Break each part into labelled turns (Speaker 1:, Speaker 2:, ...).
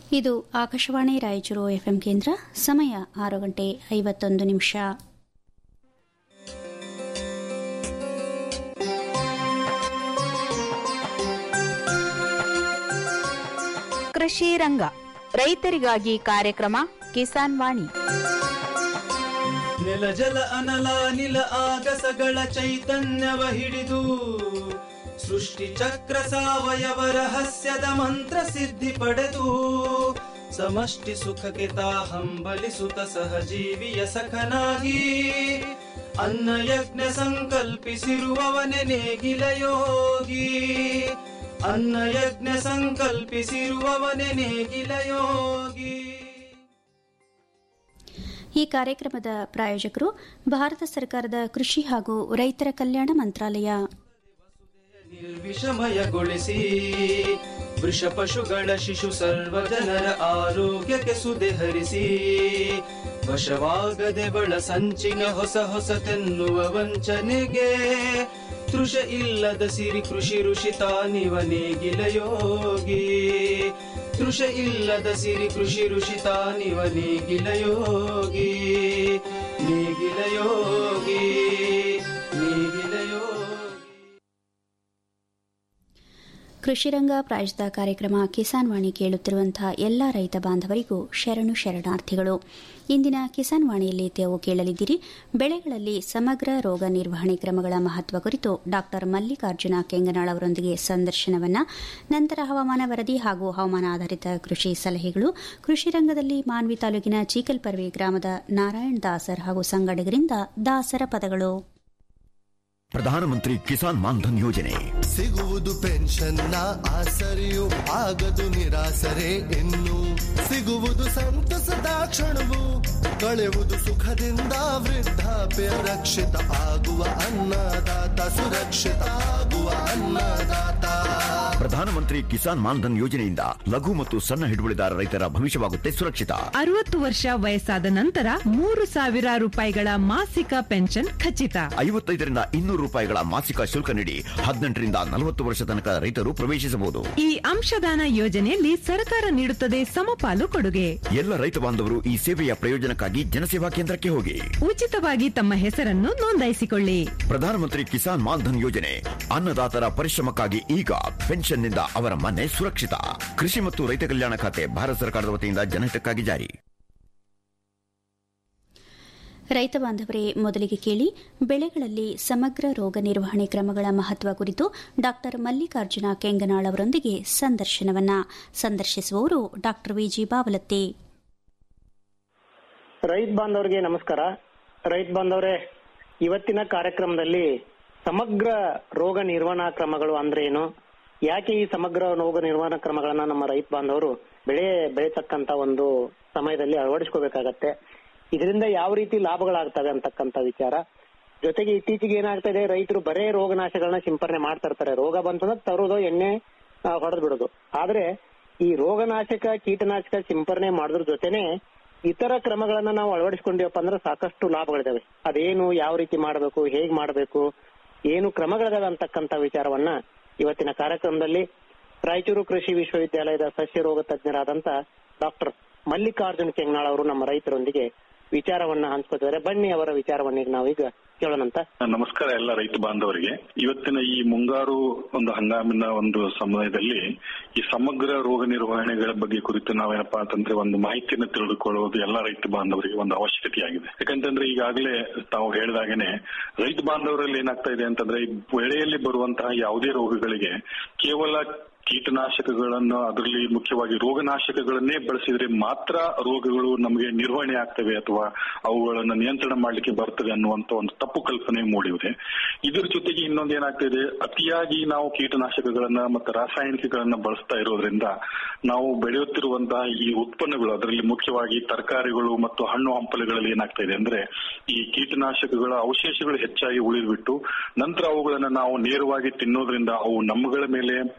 Speaker 1: ಇದು ಆಕಾಶವಾಣಿ ರಾಯಚೂರು ಎಫ್ಎಂ ಕೇಂದ್ರ ಸಮಯ ಆರು ಗಂಟೆ ಐವತ್ತೊಂದು ನಿಮಿಷ
Speaker 2: ಕೃಷಿ ರಂಗ ರೈತರಿಗಾಗಿ ಕಾರ್ಯಕ್ರಮ ಕಿಸಾನ್ ವಾಣಿ
Speaker 3: ನೆಲ ಜಲ ಅನಲ ನಿಲ ಆಗಸಗಳ ಚೈತನ್ಯವ ಹಿಡಿದು ಸೃಷ್ಟಿ ಚಕ್ರ ಸಾವಯವ ರಹಸ್ಯದ ಮಂತ್ರ ಸಿದ್ಧಿ ಪಡೆದು ಸಮಷ್ಟಿ ಸುಖಕ್ಕೆ ತಾ ಹಂಬಲಿಸುತ್ತ ಸಹಜೀವಿಯ ಸಖನಾಗಿ ಅನ್ನ ಯಜ್ಞ ಸಂಕಲ್ಪಿಸಿರುವವನೆ ನೇಗಿಲ ಯೋಗಿ ಅನ್ನ ಯಜ್ಞ ಸಂಕಲ್ಪಿಸಿರುವವನೆ ನೇಗಿಲ ಯೋಗಿ
Speaker 1: ಈ ಕಾರ್ಯಕ್ರಮದ ಪ್ರಾಯೋಜಕರು ಭಾರತ ಸರ್ಕಾರದ ಕೃಷಿ ಹಾಗೂ ರೈತರ ಕಲ್ಯಾಣ ಮಂತ್ರಾಲಯ
Speaker 3: ನಿರ್ವಿಷಮಯಗೊಳಿಸಿ ವೃಷ ಪಶುಗಳ ಶಿಶು ಸರ್ವ ಜನರ ಆರೋಗ್ಯಕ್ಕೆ ಸುದೆ ಹರಿಸಿ ವಶವಾಗದೆ ಬಳ ಸಂಚಿನ ಹೊಸ ಹೊಸತೆನ್ನುವ ವಂಚನೆಗೆ ತೃಷ ಇಲ್ಲದ ಸಿರಿ ಕೃಷಿ ಋಷಿ ತಾನಿವ ನೇಗಿಲ ಯೋಗಿ ತೃಷ ಇಲ್ಲದ ಸಿರಿ ಕೃಷಿ ಋಷಿ ತಾನಿವ ನೇಗಿಲ ಯೋಗಿ ನೇಗಿಲ ಯೋಗಿ ನೇಗಿಲ ಯೋಗಿ
Speaker 1: ಕೃಷಿರಂಗ ಪ್ರಾಯೋಜಿತ ಕಾರ್ಯಕ್ರಮ ಕಿಸಾನ್ ವಾಣಿ ಕೇಳುತ್ತಿರುವಂತಹ ಎಲ್ಲ ರೈತ ಬಾಂಧವರಿಗೂ ಶರಣು ಶರಣಾರ್ಥಿಗಳು ಇಂದಿನ ಕಿಸಾನ್ ವಾಣಿಯಲ್ಲಿ ತಾವು ಕೇಳಲಿದ್ದೀರಿ ಬೆಳೆಗಳಲ್ಲಿ ಸಮಗ್ರ ರೋಗ ನಿರ್ವಹಣೆ ಕ್ರಮಗಳ ಮಹತ್ವ ಕುರಿತು ಡಾ ಮಲ್ಲಿಕಾರ್ಜುನ ಕೆಂಗನಾಳ್ ಅವರೊಂದಿಗೆ ಸಂದರ್ಶನವನ್ನ ನಂತರ ಹವಾಮಾನ ವರದಿ ಹಾಗೂ ಹವಾಮಾನ ಆಧಾರಿತ ಕೃಷಿ ಸಲಹೆಗಳು ಕೃಷಿ ರಂಗದಲ್ಲಿ ಮಾನ್ವಿ ತಾಲೂಕಿನ ಚೀಕಲ್ಪರ್ವಿ ಗ್ರಾಮದ ನಾರಾಯಣ್ ದಾಸರ್ ಹಾಗೂ ಸಂಗಡಿಗರಿಂದ ದಾಸರ ಪದಗಳು
Speaker 4: ಪ್ರಧಾನಮಂತ್ರಿ ಕಿಸಾನ್ ಮಾನ್ಧನ್ ಯೋಜನೆ
Speaker 5: ಸಿಗುವುದು ಪೆನ್ಷನ್ನ ಆಸರೆಯು ಆಗದು ನಿರಾಸರೆ ಇನ್ನು ಸಿಗುವುದು ಸಂತಸದ ಕ್ಷಣವು ಕಳೆಯುವುದು ಸುಖದಿಂದ ವೃದ್ಧಾಪ್ಯ ರಕ್ಷಿತ ಆಗುವ ಅನ್ನದಾತ ಸುರಕ್ಷಿತ ಆಗುವ ಅನ್ನದಾತ
Speaker 4: ಪ್ರಧಾನಮಂತ್ರಿ ಕಿಸಾನ್ ಮಾನ್ಧನ್ ಯೋಜನೆಯಿಂದ ಲಘು ಮತ್ತು ಸಣ್ಣ ಹಿಡುವಳಿದಾರ ರೈತರ ಭವಿಷ್ಯವಾಗುತ್ತೆ ಸುರಕ್ಷಿತ
Speaker 6: ಅರವತ್ತು ವರ್ಷ ವಯಸ್ಸಾದ ನಂತರ ಮೂರು ಸಾವಿರ ರೂಪಾಯಿಗಳ ಮಾಸಿಕ ಪೆನ್ಷನ್ ಖಚಿತ
Speaker 4: ಐವತ್ತೈದರಿಂದ ಇನ್ನೂರು ರೂಪಾಯಿಗಳ ಮಾಸಿಕ ಶುಲ್ಕ ನೀಡಿ ಹದಿನೆಂಟರಿಂದ ನಲವತ್ತು ವರ್ಷ ತನಕ ರೈತರು ಪ್ರವೇಶಿಸಬಹುದು
Speaker 6: ಈ ಅಂಶದಾನ ಯೋಜನೆಯಲ್ಲಿ ಸರ್ಕಾರ ನೀಡುತ್ತದೆ ಸಮಪಾಲು ಕೊಡುಗೆ
Speaker 4: ಎಲ್ಲ ರೈತ ಬಾಂಧವರು ಈ ಸೇವೆಯ ಪ್ರಯೋಜನಕ್ಕಾಗಿ ಜನಸೇವಾ ಕೇಂದ್ರಕ್ಕೆ ಹೋಗಿ
Speaker 6: ಉಚಿತವಾಗಿ ತಮ್ಮ ಹೆಸರನ್ನು ನೋಂದಾಯಿಸಿಕೊಳ್ಳಿ
Speaker 4: ಪ್ರಧಾನಮಂತ್ರಿ ಕಿಸಾನ್ ಮಾನ್ಧನ್ ಯೋಜನೆ ಅನ್ನದಾತರ ಪರಿಶ್ರಮಕ್ಕಾಗಿ ಈಗ ಪೆನ್ಷನ್ನಿಂದ ಅವರ ಮನೆ ಸುರಕ್ಷಿತ ಕೃಷಿ ಮತ್ತು ರೈತ ಕಲ್ಯಾಣ ಖಾತೆ ಭಾರತ ಸರ್ಕಾರದ ವತಿಯಿಂದ ಜನಹಿತಕ್ಕಾಗಿ ಜಾರಿ
Speaker 1: ರೈತ ಬಾಂಧವರೇ ಮೊದಲಿಗೆ ಕೇಳಿ ಬೆಳೆಗಳಲ್ಲಿ ಸಮಗ್ರ ರೋಗ ನಿರ್ವಹಣೆ ಕ್ರಮಗಳ ಮಹತ್ವ ಕುರಿತು ಡಾ ಮಲ್ಲಿಕಾರ್ಜುನ ಕೆಂಗನಾಳ್ ಅವರೊಂದಿಗೆ ಸಂದರ್ಶನವನ್ನ ಸಂದರ್ಶಿಸುವವರು ಡಾ ವಿಜಿ ಬಾವಲತ್ತಿ
Speaker 7: ರೈತ ಬಾಂಧವರಿಗೆ ನಮಸ್ಕಾರ ರೈತ ಬಾಂಧವರೇ ಇವತ್ತಿನ ಕಾರ್ಯಕ್ರಮದಲ್ಲಿ ಸಮಗ್ರ ರೋಗ ನಿರ್ವಹಣಾ ಕ್ರಮಗಳು ಅಂದ್ರೆ ಏನು ಯಾಕೆ ಈ ಸಮಗ್ರ ರೋಗ ನಿರ್ವಹಣಾ ಕ್ರಮಗಳನ್ನ ನಮ್ಮ ರೈತ ಬಾಂಧವರು ಬೆಳೆ ಬೆಳೆತಕ್ಕಂತ ಒಂದು ಸಮಯದಲ್ಲಿ ಅಳವಡಿಸ್ಕೋಬೇಕಾಗತ್ತೆ ಇದರಿಂದ ಯಾವ ರೀತಿ ಲಾಭಗಳಾಗ್ತವೆ ಅಂತಕ್ಕಂತ ವಿಚಾರ ಜೊತೆಗೆ ಇತ್ತೀಚೆಗೆ ಏನಾಗ್ತಾ ಇದೆ ರೈತರು ಬರೇ ರೋಗನಾಶಗಳನ್ನ ಸಿಂಪರಣೆ ಮಾಡ್ತಾ ಇರ್ತಾರೆ ರೋಗ ಬಂತಂದ್ರೆ ತರೋದು ಎಣ್ಣೆ ಹೊಡೆದ್ ಬಿಡೋದು ಆದ್ರೆ ಈ ರೋಗನಾಶಕ ಕೀಟನಾಶಕ ಸಿಂಪರಣೆ ಮಾಡೋದ್ರ ಜೊತೆನೆ ಇತರ ಕ್ರಮಗಳನ್ನ ನಾವು ಅಳವಡಿಸ್ಕೊಂಡಿವಪ್ಪ ಅಂದ್ರೆ ಸಾಕಷ್ಟು ಲಾಭಗಳಿದಾವೆ ಅದೇನು ಯಾವ ರೀತಿ ಮಾಡಬೇಕು ಹೇಗ್ ಮಾಡಬೇಕು ಏನು ಕ್ರಮಗಳಿದಾವೆ ಅಂತಕ್ಕಂತ ವಿಚಾರವನ್ನ ಇವತ್ತಿನ ಕಾರ್ಯಕ್ರಮದಲ್ಲಿ ರಾಯಚೂರು ಕೃಷಿ ವಿಶ್ವವಿದ್ಯಾಲಯದ ಸಸ್ಯ ರೋಗ ತಜ್ಞರಾದಂತ ಡಾಕ್ಟರ್ ಮಲ್ಲಿಕಾರ್ಜುನ್ ಕೆಂಗ್ನಾಳ್ ಅವರು ನಮ್ಮ ರೈತರೊಂದಿಗೆ ವಿಚಾರವನ್ನ ಹಂಚ್ಕೊತಿದ್ದಾರೆ ಬನ್ನಿ ಅವರ ವಿಚಾರವನ್ನ ಈಗ ನಾವೀಗ ಕೇಳೋಣಂತ
Speaker 8: ನಮಸ್ಕಾರ ಎಲ್ಲ ರೈತ ಬಾಂಧವರಿಗೆ ಇವತ್ತಿನ ಈ ಮುಂಗಾರು ಒಂದು ಹಂಗಾಮಿನ ಒಂದು ಸಮಯದಲ್ಲಿ ಈ ಸಮಗ್ರ ರೋಗ ನಿರ್ವಹಣೆಗಳ ಬಗ್ಗೆ ಕುರಿತು ನಾವೇನಪ್ಪಾ ಅಂತಂದ್ರೆ ಒಂದು ಮಾಹಿತಿಯನ್ನು ತಿಳಿದುಕೊಳ್ಳುವುದು ಎಲ್ಲ ರೈತ ಬಾಂಧವರಿಗೆ ಒಂದು ಅವಶ್ಯಕತೆಯಾಗಿದೆ ಯಾಕಂತಂದ್ರೆ ಈಗಾಗಲೇ ತಾವು ಹೇಳಿದಾಗೇನೆ ರೈತ ಬಾಂಧವರಲ್ಲಿ ಏನಾಗ್ತಾ ಇದೆ ಅಂತಂದ್ರೆ ಈ ಬೆಳೆಯಲ್ಲಿ ಬರುವಂತಹ ಯಾವುದೇ ರೋಗಗಳಿಗೆ ಕೇವಲ ಕೀಟನಾಶಕಗಳನ್ನು ಅದರಲ್ಲಿ ಮುಖ್ಯವಾಗಿ ರೋಗನಾಶಕಗಳನ್ನೇ ಬಳಸಿದ್ರೆ ಮಾತ್ರ ರೋಗಗಳು ನಮಗೆ ನಿರ್ವಹಣೆ ಆಗ್ತವೆ ಅಥವಾ ಅವುಗಳನ್ನು ನಿಯಂತ್ರಣ ಮಾಡಲಿಕ್ಕೆ ಬರ್ತದೆ ಅನ್ನುವಂತ ಒಂದು ತಪ್ಪು ಕಲ್ಪನೆ ಮೂಡಿದೆ ಇದರ ಜೊತೆಗೆ ಇನ್ನೊಂದು ಏನಾಗ್ತಿದೆ ಅತಿಯಾಗಿ ನಾವು ಕೀಟನಾಶಕಗಳನ್ನ ಮತ್ತು ರಾಸಾಯನಿಕಗಳನ್ನ ಬಳಸ್ತಾ ಇರೋದ್ರಿಂದ ನಾವು ಬೆಳೆಯುತ್ತಿರುವಂತಹ ಈ ಉತ್ಪನ್ನಗಳು ಅದರಲ್ಲಿ ಮುಖ್ಯವಾಗಿ ತರಕಾರಿಗಳು ಮತ್ತು ಹಣ್ಣು ಹಂಪಲುಗಳಲ್ಲಿ ಏನಾಗ್ತಾ ಇದೆ ಅಂದ್ರೆ ಈ ಕೀಟನಾಶಕಗಳ ಅವಶೇಷಗಳು ಹೆಚ್ಚಾಗಿ ಉಳಿದ್ಬಿಟ್ಟು ನಂತರ ಅವುಗಳನ್ನ ನಾವು ನೇರವಾಗಿ ತಿನ್ನೋದ್ರಿಂದ ಅವು ನಮ್ಮಗಳ ಮೇಲೆ ಪರಿಸರದ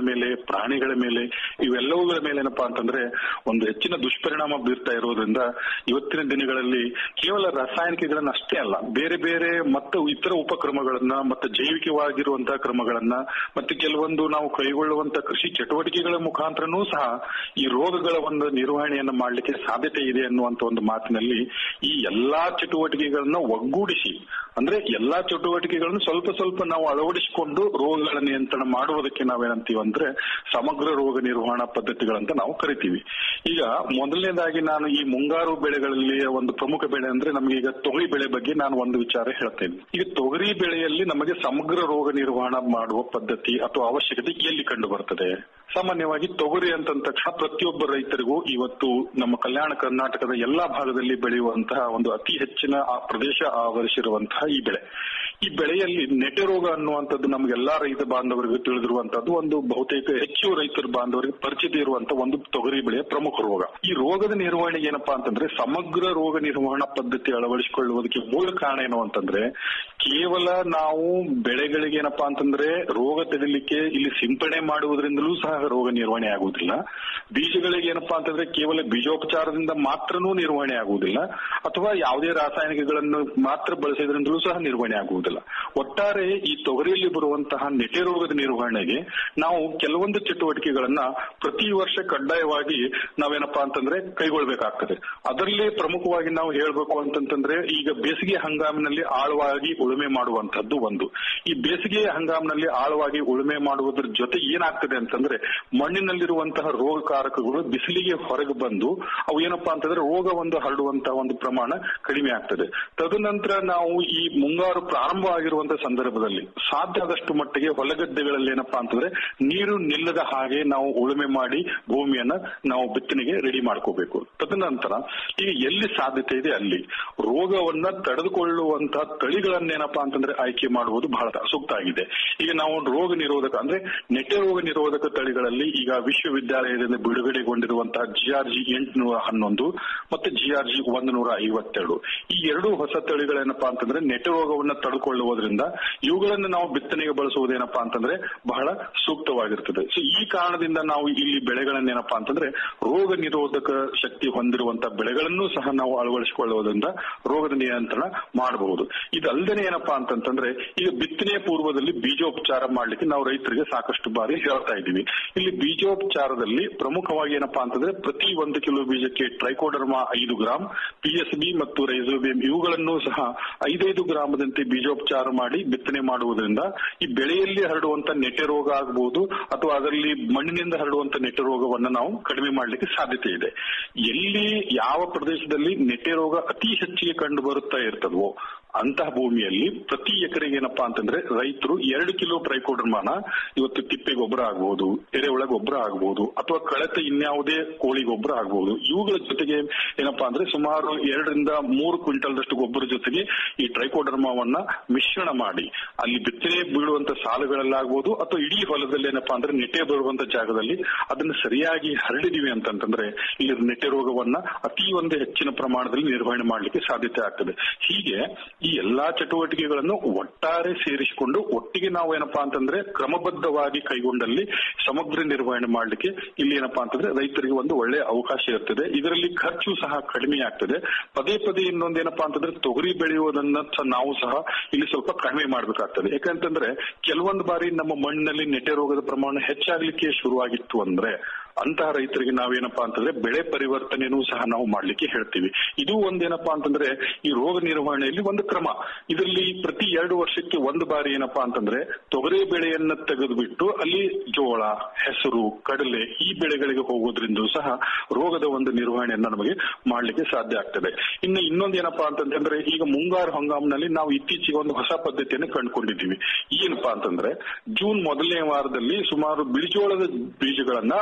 Speaker 8: ಮೇಲೆ ಪ್ರಾಣಿಗಳ ಮೇಲೆ ಇವೆಲ್ಲವುಗಳ ಮೇಲೆ ಏನಪ್ಪಾ ಅಂತಂದ್ರೆ ಒಂದು ಹೆಚ್ಚಿನ ದುಷ್ಪರಿಣಾಮ ಬೀರ್ತಾ ಇರೋದ್ರಿಂದ ಇವತ್ತಿನ ದಿನಗಳಲ್ಲಿ ಕೇವಲ ರಾಸಾಯನಿಕಗಳನ್ನ ಅಷ್ಟೇ ಅಲ್ಲ ಬೇರೆ ಬೇರೆ ಮತ್ತು ಇತರ ಉಪಕ್ರಮಗಳನ್ನ ಮತ್ತೆ ಜೈವಿಕವಾಗಿರುವಂತಹ ಕ್ರಮಗಳನ್ನ ಮತ್ತೆ ಕೆಲವೊಂದು ನಾವು ಕೈಗೊಳ್ಳುವಂತ ಕೃಷಿ ಚಟುವಟಿಕೆಗಳ ಮುಖಾಂತರನೂ ಸಹ ಈ ರೋಗಗಳ ಒಂದು ನಿರ್ವಹಣೆಯನ್ನ ಮಾಡಲಿಕ್ಕೆ ಸಾಧ್ಯತೆ ಇದೆ ಅನ್ನುವಂತ ಒಂದು ಮಾತಿನಲ್ಲಿ ಈ ಎಲ್ಲಾ ಚಟುವಟಿಕೆಗಳನ್ನ ಒಗ್ಗೂಡಿಸಿ ಅಂದ್ರೆ ಎಲ್ಲಾ ಚಟುವಟಿಕೆಗಳನ್ನು ಸ್ವಲ್ಪ ಸ್ವಲ್ಪ ನಾವು ಅಳವಡಿಸಿಕೊಂಡು ರೋಗಗಳ ನಿಯಂತ್ರಣ ಮಾಡುವುದಕ್ಕೆ ನಾವೇನಂತೀವಿ ಅಂದ್ರೆ ಸಮಗ್ರ ರೋಗ ನಿರ್ವಹಣಾ ಪದ್ಧತಿಗಳಂತ ನಾವು ಕರಿತೀವಿ ಈಗ ಮೊದಲನೇದಾಗಿ ನಾನು ಈ ಮುಂಗಾರು ಬೆಳೆಗಳಲ್ಲಿ ಒಂದು ಪ್ರಮುಖ ಬೆಳೆ ಅಂದ್ರೆ ನಮಗೆ ಈಗ ತೊಗರಿ ಬೆಳೆ ಬಗ್ಗೆ ನಾನು ಒಂದು ವಿಚಾರ ಹೇಳ್ತೇನೆ ಈಗ ತೊಗರಿ ಬೆಳೆಯಲ್ಲಿ ನಮಗೆ ಸಮಗ್ರ ರೋಗ ನಿರ್ವಹಣಾ ಮಾಡುವ ಪದ್ಧತಿ ಅಥವಾ ಅವಶ್ಯಕತೆ ಎಲ್ಲಿ ಕಂಡು ಬರ್ತದೆ ಸಾಮಾನ್ಯವಾಗಿ ತೊಗರಿ ಅಂತ ತಕ್ಷಣ ಪ್ರತಿಯೊಬ್ಬ ರೈತರಿಗೂ ಇವತ್ತು ನಮ್ಮ ಕಲ್ಯಾಣ ಕರ್ನಾಟಕದ ಎಲ್ಲಾ ಭಾಗದಲ್ಲಿ ಬೆಳೆಯುವಂತಹ ಒಂದು ಅತಿ ಹೆಚ್ಚಿನ ಆ ಪ್ರದೇಶ ಆವರಿಸಿರುವಂತಹ ಈ ಬೆಳೆ ಈ ಬೆಳೆಯಲ್ಲಿ ನೆಟೆ ರೋಗ ಅನ್ನುವಂಥದ್ದು ನಮಗೆಲ್ಲಾ ರೈತ ಬಾಂಧವರಿಗೂ ತಿಳಿದಿರುವಂತದ್ದು ಒಂದು ಬಹುತೇಕ ಹೆಚ್ಚು ರೈತರ ಬಾಂಧವರಿಗೆ ಪರಿಚಿತ ಇರುವಂತಹ ಒಂದು ತೊಗರಿ ಬೆಳೆಯ ಪ್ರಮುಖ ರೋಗ ಈ ರೋಗದ ನಿರ್ವಹಣೆಗೆ ಏನಪ್ಪಾ ಅಂತಂದ್ರೆ ಸಮಗ್ರ ರೋಗ ನಿರ್ವಹಣಾ ಪದ್ಧತಿ ಅಳವಡಿಸಿಕೊಳ್ಳುವುದಕ್ಕೆ ಮೂಲ ಕಾರಣ ಏನು ಅಂತಂದ್ರೆ ಕೇವಲ ನಾವು ಬೆಳೆಗಳಿಗೆ ಏನಪ್ಪಾ ಅಂತಂದ್ರೆ ರೋಗ ತಡಿಲಿಕ್ಕೆ ಇಲ್ಲಿ ಸಿಂಪಡಣೆ ಮಾಡುವುದರಿಂದಲೂ ಸಹ ರೋಗ ನಿರ್ವಹಣೆ ಆಗುವುದಿಲ್ಲ ಬೀಜಗಳಿಗೆ ಏನಪ್ಪಾ ಅಂತಂದ್ರೆ ಕೇವಲ ಬೀಜೋಪಚಾರದಿಂದ ಮಾತ್ರನೂ ನಿರ್ವಹಣೆ ಆಗುವುದಿಲ್ಲ ಅಥವಾ ಯಾವುದೇ ರಾಸಾಯನಿಕಗಳನ್ನು ಮಾತ್ರ ಬಳಸೋದ್ರಿಂದಲೂ ಸಹ ನಿರ್ವಹಣೆ ಆಗುವುದಿಲ್ಲ ಒಟ್ಟಾರೆ ಈ ತೊಗರಿಯಲ್ಲಿ ಬರುವಂತಹ ನೆಟೆ ರೋಗದ ನಿರ್ವಹಣೆಗೆ ನಾವು ಕೆಲವೊಂದು ಚಟುವಟಿಕೆಗಳನ್ನ ಪ್ರತಿ ವರ್ಷ ಕಡ್ಡಾಯವಾಗಿ ನಾವೇನಪ್ಪಾ ಅಂತಂದ್ರೆ ಕೈಗೊಳ್ಬೇಕಾಗ್ತದೆ ಅದರಲ್ಲಿ ಪ್ರಮುಖವಾಗಿ ನಾವು ಹೇಳ್ಬೇಕು ಅಂತಂತಂದ್ರೆ ಈಗ ಬೇಸಿಗೆ ಹಂಗಾಮಿನಲ್ಲಿ ಆಳವಾಗಿ ಉಳುಮೆ ಮಾಡುವಂತದ್ದು ಒಂದು ಈ ಬೇಸಿಗೆ ಹಂಗಾಮಿನಲ್ಲಿ ಆಳವಾಗಿ ಉಳುಮೆ ಮಾಡುವುದರ ಜೊತೆ ಏನಾಗ್ತದೆ ಅಂತಂದ್ರೆ ಮಣ್ಣಿನಲ್ಲಿರುವಂತಹ ರೋಗಕಾರಕಗಳು ಬಿಸಿಲಿಗೆ ಹೊರಗೆ ಬಂದು ಅವು ಏನಪ್ಪಾ ಅಂತಂದ್ರೆ ರೋಗ ಒಂದು ಹರಡುವಂತಹ ಒಂದು ಪ್ರಮಾಣ ಕಡಿಮೆ ಆಗ್ತದೆ ತದನಂತರ ನಾವು ಈ ಮುಂಗಾರು ಪ್ರಾರಂಭ ಆಗಿರುವಂತಹ ಸಂದರ್ಭದಲ್ಲಿ ಸಾಧ್ಯ ಆದಷ್ಟು ಮಟ್ಟಿಗೆ ಹೊಲಗದ್ದೆಗಳಲ್ಲಿ ಏನಪ್ಪಾ ಅಂತಂದ್ರೆ ನೀರು ನಿಲ್ಲದ ಹಾಗೆ ನಾವು ಉಳುಮೆ ಮಾಡಿ ಭೂಮಿಯನ್ನ ನಾವು ಬಿತ್ತನೆಗೆ ರೆಡಿ ಮಾಡ್ಕೋಬೇಕು ತದನಂತರ ಈಗ ಎಲ್ಲಿ ಸಾಧ್ಯತೆ ಇದೆ ಅಲ್ಲಿ ರೋಗವನ್ನ ತಡೆದುಕೊಳ್ಳುವಂತಹ ತಳಿಗಳನ್ನೇನಪ್ಪಾ ಅಂತಂದ್ರೆ ಆಯ್ಕೆ ಮಾಡುವುದು ಬಹಳ ಸೂಕ್ತ ಆಗಿದೆ ಈಗ ನಾವು ರೋಗ ನಿರೋಧಕ ಅಂದ್ರೆ ನೆಟ್ಟೆ ರೋಗ ನಿರೋಧಕ ತಳಿಗಳಲ್ಲಿ ಈಗ ವಿಶ್ವವಿದ್ಯಾಲಯದಿಂದ ಬಿಡುಗಡೆಗೊಂಡಿರುವಂತಹ ಜಿಆರ್ಜಿ ಎಂಟುನೂರ ಹನ್ನೊಂದು ಮತ್ತೆ ಜಿಆರ್ಜಿ ಒಂದು ನೂರ ಐವತ್ತೆರಡು ಈ ಎರಡು ಹೊಸ ತಳಿಗಳೇನಪ್ಪಾ ಅಂತಂದ್ರೆ ನೆಟ್ಟೆ ರೋಗವನ್ನ ತಡೆದುಕೊಳ್ಳುವುದರಿಂದ ಇವುಗಳನ್ನು ನಾವು ಬಿತ್ತನೆಗೆ ಬಳಸುವುದೇನಪ್ಪಾ ಅಂತಂದ್ರೆ ಬಹಳ ಸೂಕ್ತವಾಗಿರ್ತದೆ ಸೊ ಈ ಕಾರಣದಿಂದ ನಾವು ಇಲ್ಲಿ ಬೆಳೆಗಳನ್ನೇನಪ್ಪಾ ಅಂತಂದ್ರೆ ರೋಗ ನಿರೋಧಕ ಶಕ್ತಿ ಹೊಂದಿರುವಂತಹ ಬೆಳೆಗಳನ್ನು ಸಹ ನಾವು ಅಳವಡಿಸಿಕೊಳ್ಳುವುದರಿಂದ ರೋಗದ ನಿಯಂತ್ರಣ ಮಾಡಬಹುದು ಇದಲ್ಲದೆ ಏನಪ್ಪಾ ಅಂತಂತಂದ್ರೆ ಈಗ ಬಿತ್ತನೆಯ ಪೂರ್ವದಲ್ಲಿ ಬೀಜೋಪಚಾರ ಮಾಡ್ಲಿಕ್ಕೆ ನಾವು ರೈತರಿಗೆ ಸಾಕಷ್ಟು ಬಾರಿ ಹೇಳ್ತಾ ಇದ್ದೀವಿ ಇಲ್ಲಿ ಬೀಜೋಪಚಾರದಲ್ಲಿ ಪ್ರಮುಖವಾಗಿ ಏನಪ್ಪಾ ಅಂತಂದ್ರೆ ಪ್ರತಿ ಒಂದು ಕಿಲೋ ಬೀಜಕ್ಕೆ ಟ್ರೈಕೋಡರ್ಮಾ ಐದು ಗ್ರಾಂ ಪಿಎಸ್ಬಿ ಮತ್ತು ರೈಸೋಬಿಯಂ ಇವುಗಳನ್ನು ಸಹ ಐದೈದು ಗ್ರಾಮದಂತೆ ಬೀಜೋಪಚಾರ ಮಾಡಿ ಬಿತ್ತನೆ ಮಾಡುವುದರಿಂದ ಈ ಬೆಳೆಯಲ್ಲಿ ಹರಡುವಂತ ನೆಟೆ ರೋಗ ಆಗಬಹುದು ಅಥವಾ ಅದರಲ್ಲಿ ಮಣ್ಣಿನಿಂದ ಹರಡುವಂತ ನೆಟೆ ರೋಗವನ್ನ ನಾವು ಕಡಿಮೆ ಮಾಡಲಿಕ್ಕೆ ಸಾಧ್ಯತೆ ಇದೆ ಎಲ್ಲಿ ಯಾವ ಪ್ರದೇಶದಲ್ಲಿ ನೆಟೆ ರೋಗ ಅತಿ ಹೆಚ್ಚಿಗೆ ಕಂಡು ಬರುತ್ತಾ ಇರ್ತದವೋ ಅಂತಹ ಭೂಮಿಯಲ್ಲಿ ಪ್ರತಿ ಎಕರೆಗೆ ಏನಪ್ಪಾ ಅಂತಂದ್ರೆ ರೈತರು ಎರಡು ಕಿಲೋ ಟ್ರೈಕೋಡರ್ಮಾನ ಇವತ್ತು ತಿಪ್ಪೆ ಗೊಬ್ಬರ ಆಗಬಹುದು ಎರೆಹುಳ ಗೊಬ್ಬರ ಆಗಬಹುದು ಅಥವಾ ಕಳೆತ ಇನ್ಯಾವುದೇ ಕೋಳಿ ಗೊಬ್ಬರ ಆಗಬಹುದು ಇವುಗಳ ಜೊತೆಗೆ ಏನಪ್ಪಾ ಅಂದ್ರೆ ಸುಮಾರು ಎರಡರಿಂದ ಮೂರು ಕ್ವಿಂಟಲ್ದಷ್ಟು ಗೊಬ್ಬರ ಜೊತೆಗೆ ಈ ಟ್ರೈಕೋಡರ್ಮಾವನ್ನ ಮಿಶ್ರಣ ಮಾಡಿ ಅಲ್ಲಿ ಬಿತ್ತನೆ ಬೀಳುವಂತ ಸಾಲುಗಳಲ್ಲಾಗಬಹುದು ಅಥವಾ ಇಡೀ ಹೊಲದಲ್ಲಿ ಏನಪ್ಪಾ ಅಂದ್ರೆ ನೆಟ್ಟೆ ಬರುವಂತ ಜಾಗದಲ್ಲಿ ಅದನ್ನ ಸರಿಯಾಗಿ ಹರಡಿದೀವಿ ಅಂತಂತಂದ್ರೆ ಇಲ್ಲಿ ನೆಟ್ಟೆ ರೋಗವನ್ನ ಅತಿ ಒಂದು ಹೆಚ್ಚಿನ ಪ್ರಮಾಣದಲ್ಲಿ ನಿರ್ವಹಣೆ ಮಾಡಲಿಕ್ಕೆ ಸಾಧ್ಯತೆ ಆಗ್ತದೆ ಹೀಗೆ ಈ ಎಲ್ಲಾ ಚಟುವಟಿಕೆಗಳನ್ನು ಒಟ್ಟಾರೆ ಸೇರಿಸಿಕೊಂಡು ಒಟ್ಟಿಗೆ ನಾವು ಏನಪ್ಪಾ ಅಂತಂದ್ರೆ ಕ್ರಮಬದ್ಧವಾಗಿ ಕೈಗೊಂಡಲ್ಲಿ ಸಮಗ್ರ ನಿರ್ವಹಣೆ ಮಾಡಲಿಕ್ಕೆ ಇಲ್ಲಿ ಏನಪ್ಪಾ ಅಂತಂದ್ರೆ ರೈತರಿಗೆ ಒಂದು ಒಳ್ಳೆಯ ಅವಕಾಶ ಇರ್ತದೆ ಇದರಲ್ಲಿ ಖರ್ಚು ಸಹ ಕಡಿಮೆ ಆಗ್ತದೆ ಪದೇ ಪದೇ ಇನ್ನೊಂದು ಏನಪ್ಪಾ ಅಂತಂದ್ರೆ ತೊಗರಿ ಬೆಳೆಯುವುದನ್ನ ಸ- ನಾವು ಸಹ ಇಲ್ಲಿ ಸ್ವಲ್ಪ ಕಡಿಮೆ ಮಾಡಬೇಕಾಗ್ತದೆ ಯಾಕಂತಂದ್ರೆ ಕೆಲವೊಂದು ಬಾರಿ ನಮ್ಮ ಮಣ್ಣಿನಲ್ಲಿ ನೆಟೆ ರೋಗದ ಪ್ರಮಾಣ ಹೆಚ್ಚಾಗ್ಲಿಕ್ಕೆ ಶುರುವಾಗಿತ್ತು ಅಂದ್ರೆ ಅಂತಹ ರೈತರಿಗೆ ನಾವೇನಪ್ಪಾ ಅಂತಂದ್ರೆ ಬೆಳೆ ಪರಿವರ್ತನೆನೂ ಸಹ ನಾವು ಮಾಡ್ಲಿಕ್ಕೆ ಹೇಳ್ತೀವಿ ಇದು ಒಂದೇನಪ್ಪಾ ಅಂತಂದ್ರೆ ಈ ರೋಗ ನಿರ್ವಹಣೆಯಲ್ಲಿ ಒಂದು ಕ್ರಮ ಇದರಲ್ಲಿ ಪ್ರತಿ ಎರಡು ವರ್ಷಕ್ಕೆ ಒಂದು ಬಾರಿ ಏನಪ್ಪಾ ಅಂತಂದ್ರೆ ತೊಗರಿ ಬೆಳೆಯನ್ನ ತೆಗೆದುಬಿಟ್ಟು ಅಲ್ಲಿ ಜೋಳ ಹೆಸರು ಕಡಲೆ ಈ ಬೆಳೆಗಳಿಗೆ ಹೋಗೋದ್ರಿಂದ ಸಹ ರೋಗದ ಒಂದು ನಿರ್ವಹಣೆಯನ್ನ ನಮಗೆ ಮಾಡ್ಲಿಕ್ಕೆ ಸಾಧ್ಯ ಆಗ್ತದೆ ಇನ್ನು ಇನ್ನೊಂದು ಏನಪ್ಪಾ ಅಂತಂದ್ರೆ ಈಗ ಮುಂಗಾರು ಹಂಗಾಮಿನಲ್ಲಿ ನಾವು ಇತ್ತೀಚೆಗೆ ಒಂದು ಹೊಸ ಪದ್ಧತಿಯನ್ನು ಕಂಡುಕೊಂಡಿದ್ದೀವಿ ಏನಪ್ಪಾ ಅಂತಂದ್ರೆ ಜೂನ್ ಮೊದಲನೇ ವಾರದಲ್ಲಿ ಸುಮಾರು ಬಿಳಿಜೋಳದ ಬೀಜಗಳನ್ನ ಈ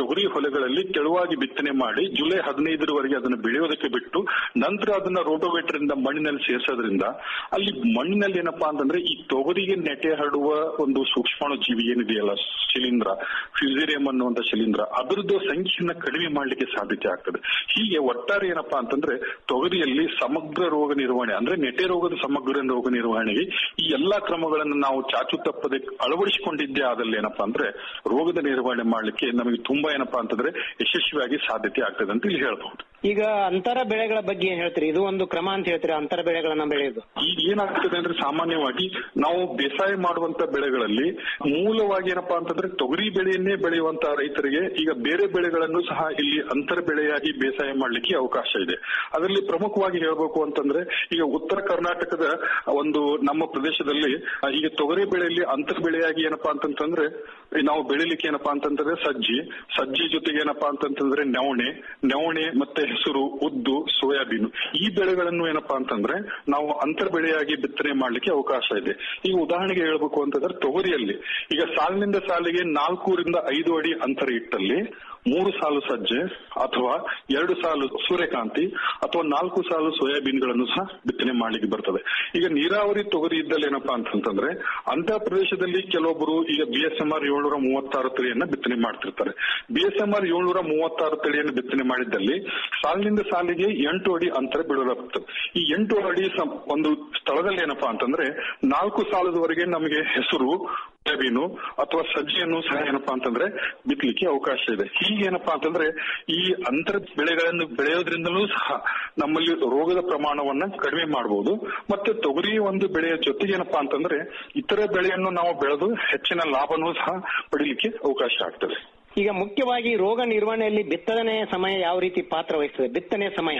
Speaker 8: ತೊಗರಿ ಹೊಲಗಳಲ್ಲಿ ತೆಳುವಾಗಿ ಬಿತ್ತನೆ ಮಾಡಿ ಜುಲೈ ಹದಿನೈದರವರೆಗೆ ಅದನ್ನು ಬೆಳೆಯೋದಕ್ಕೆ ಬಿಟ್ಟು ನಂತರ ಅದನ್ನ ರೋಟೋವೇಟರ್ ಇಂದ ಮಣ್ಣಿನಲ್ಲಿ ಸೇರಿಸೋದ್ರಿಂದ ಅಲ್ಲಿ ಮಣ್ಣಿನಲ್ಲಿ ಏನಪ್ಪಾ ಅಂತಂದ್ರೆ ಈ ತೊಗರಿಗೆ ನೆಟೆ ಹರಡುವ ಒಂದು ಸೂಕ್ಷ್ಮಾಣು ಜೀವಿ ಏನಿದೆಯಲ್ಲ ಶಿಲೀಂಧ್ರ ಫ್ಯೂಸೇರಿಯಂ ಅನ್ನುವಂತ ಶಿಲೀಂಧ್ರ ಅದರದ್ದು ಸಂಖ್ಯೆಯನ್ನ ಕಡಿಮೆ ಮಾಡ್ಲಿಕ್ಕೆ ಸಾಧ್ಯತೆ ಆಗ್ತದೆ ಹೀಗೆ ಒಟ್ಟಾರೆ ಏನಪ್ಪಾ ಅಂತಂದ್ರೆ ತೊಗರಿಯಲ್ಲಿ ಸಮಗ್ರ ರೋಗ ನಿರ್ವಹಣೆ ಅಂದ್ರೆ ನೆಟೆ ರೋಗದ ಸಮಗ್ರ ರೋಗ ನಿರ್ವಹಣೆಗೆ ಈ ಎಲ್ಲಾ ಕ್ರಮಗಳನ್ನು ನಾವು ಚಾಚು ತಪ್ಪದೆ ಅಳವಡಿಸಿಕೊಂಡಿದ್ದೇ ಆದಲ್ಲಿ ಏನಪ್ಪಾ ಅಂದ್ರೆ ರೋಗದ ನಿರ್ವಹಣೆ ಮಾಡ್ಲಿಕ್ಕೆ ನಮಗೆ ತುಂಬಾ ಏನಪ್ಪಾ ಅಂತಂದ್ರೆ ಯಶಸ್ವಿಯಾಗಿ ಸಾಧ್ಯತೆ ಆಗ್ತದೆ ಅಂತ ಇಲ್ಲಿ ಹೇಳ್ಬಹುದು
Speaker 7: ಈಗ ಅಂತರ ಬೆಳೆಗಳ ಬಗ್ಗೆ ಏನ್ ಹೇಳ್ತೀರಿ ಇದು ಒಂದು ಕ್ರಮ ಅಂತ ಹೇಳ್ತೀರಿ ಅಂತರ ಬೆಳೆಗಳನ್ನ ಬೆಳೆಯೋದು
Speaker 8: ಈಗ ಏನಾಗ್ತದೆ ಅಂದ್ರೆ ಸಾಮಾನ್ಯವಾಗಿ ನಾವು ಬೇಸಾಯ ಮಾಡುವಂತ ಬೆಳೆಗಳಲ್ಲಿ ಮೂಲವಾಗಿ ಏನಪ್ಪಾ ಅಂತಂದ್ರೆ ತೊಗರಿ ಬೆಳೆಯನ್ನೇ ಬೆಳೆಯುವಂತಹ ರೈತರಿಗೆ ಈಗ ಬೇರೆ ಬೆಳೆಗಳನ್ನು ಸಹ ಇಲ್ಲಿ ಅಂತರ ಬೆಳೆಯಾಗಿ ಬೇಸಾಯ ಮಾಡ್ಲಿಕ್ಕೆ ಅವಕಾಶ ಇದೆ ಅದರಲ್ಲಿ ಪ್ರಮುಖವಾಗಿ ಹೇಳ್ಬೇಕು ಅಂತಂದ್ರೆ ಈಗ ಉತ್ತರ ಕರ್ನಾಟಕದ ಒಂದು ನಮ್ಮ ಪ್ರದೇಶದಲ್ಲಿ ಆ, ಈಗ ತೊಗರಿ ಬೆಳೆಯಲ್ಲಿ ಅಂತರ ಬೆಳೆಯಾಗಿ ಏನಪ್ಪಾ ಅಂತಂತಂದ್ರೆ ನಾವು ಬೆಳಿಲಿಕ್ಕೆ ಏನಪ್ಪಾ ಅಂತಂದ್ರೆ ಸಜ್ಜಿ ಸಜ್ಜಿ ಜೊತೆಗೆ ಏನಪ್ಪಾ ಅಂತಂತಂದ್ರೆ ನವಣೆ ನವಣೆ ಮತ್ತೆ ಹೆಸರು ಉದ್ದು ಸೋಯಾಬೀನ್ ಈ ಬೆಳೆಗಳನ್ನು ಏನಪ್ಪಾ ಅಂತಂದ್ರೆ ನಾವು ಅಂತರ ಬೆಳೆಯಾಗಿ ಬಿತ್ತನೆ ಮಾಡ್ಲಿಕ್ಕೆ ಅವಕಾಶ ಇದೆ ಈಗ ಉದಾಹರಣೆಗೆ ಹೇಳ್ಬೇಕು ಅಂತಂದ್ರೆ ತೊಗರಿಯಲ್ಲಿ ಈಗ ಸಾಲಿನಿಂದ ಸಾಲಿಗೆ ನಾಲ್ಕೂರಿಂದ ಐದು ಅಡಿ ಅಂತರ ಇಟ್ಟಲ್ಲಿ ಮೂರು ಸಾಲು ಸಜ್ಜೆ ಅಥವಾ ಎರಡು ಸಾಲು ಸೂರ್ಯಕಾಂತಿ ಅಥವಾ ನಾಲ್ಕು ಸಾಲು ಸೋಯಾಬೀನ್ಗಳನ್ನು ಸಹ ಬಿತ್ತನೆ ಮಾಡ್ಲಿಕ್ಕೆ ಬರ್ತದೆ ಈಗ ನೀರಾವರಿ ತೊಗರಿ ಇದ್ದಲ್ಲಿ ಏನಪ್ಪಾ ಅಂತಂತಂದ್ರೆ ಅಂತ ಪ್ರದೇಶದಲ್ಲಿ ಕೆಲವೊಬ್ಬರು ಈಗ ಬಿ ಎಸ್ ಎಂ ಆರ್ ಏಳ್ನೂರ ಮೂವತ್ತಾರು ತಳಿಯನ್ನ ಬಿತ್ತನೆ ಮಾಡ್ತಿರ್ತಾರೆ ಬಿ ಎಸ್ ಎಂ ಆರ್ ಏಳ್ನೂರ ಮೂವತ್ತಾರು ತಳಿಯನ್ನು ಬಿತ್ತನೆ ಮಾಡಿದ್ದಲ್ಲಿ ಸಾಲಿನಿಂದ ಸಾಲಿಗೆ ಎಂಟು ಅಡಿ ಅಂತರ ಬಿಡಲಾಗ್ತದೆ ಈ ಎಂಟು ಅಡಿ ಸಂ- ಒಂದು ಸ್ಥಳದಲ್ಲಿ ಏನಪ್ಪಾ ಅಂತಂದ್ರೆ ನಾಲ್ಕು ಸಾಲದವರೆಗೆ ನಮಗೆ ಹೆಸರು ಸೋಯಾಬೀನು ಅಥವಾ ಸಜ್ಜೆಯನ್ನು ಸಹ ಏನಪ್ಪಾ ಅಂತಂದ್ರೆ ಬಿತ್ತಲಿಕ್ಕೆ ಅವಕಾಶ ಇದೆ ಹೀಗೇನಪ್ಪಾ ಅಂತಂದ್ರೆ ಈ ಅಂತರ ಬೆಳೆಗಳನ್ನು ಬೆಳೆಯೋದ್ರಿಂದಲೂ ಸಹ ನಮ್ಮಲ್ಲಿ ರೋಗದ ಪ್ರಮಾಣವನ್ನ ಕಡಿಮೆ ಮಾಡಬಹುದು ಮತ್ತೆ ತೊಗರಿ ಒಂದು ಬೆಳೆಯ ಜೊತೆಗೆ ಏನಪ್ಪಾ ಅಂತಂದ್ರೆ ಇತರ ಬೆಳೆಯನ್ನು ನಾವು ಬೆಳೆದು ಹೆಚ್ಚಿನ ಲಾಭನೂ ಸಹ ಪಡಿಲಿಕ್ಕೆ ಅವಕಾಶ ಆಗ್ತದೆ
Speaker 7: ಈಗ ಮುಖ್ಯವಾಗಿ ರೋಗ ನಿರ್ವಹಣೆಯಲ್ಲಿ ಬಿತ್ತನೆ ಸಮಯ ಯಾವ ರೀತಿ ಪಾತ್ರ ವಹಿಸ್ತದೆ ಬಿತ್ತನೆ ಸಮಯ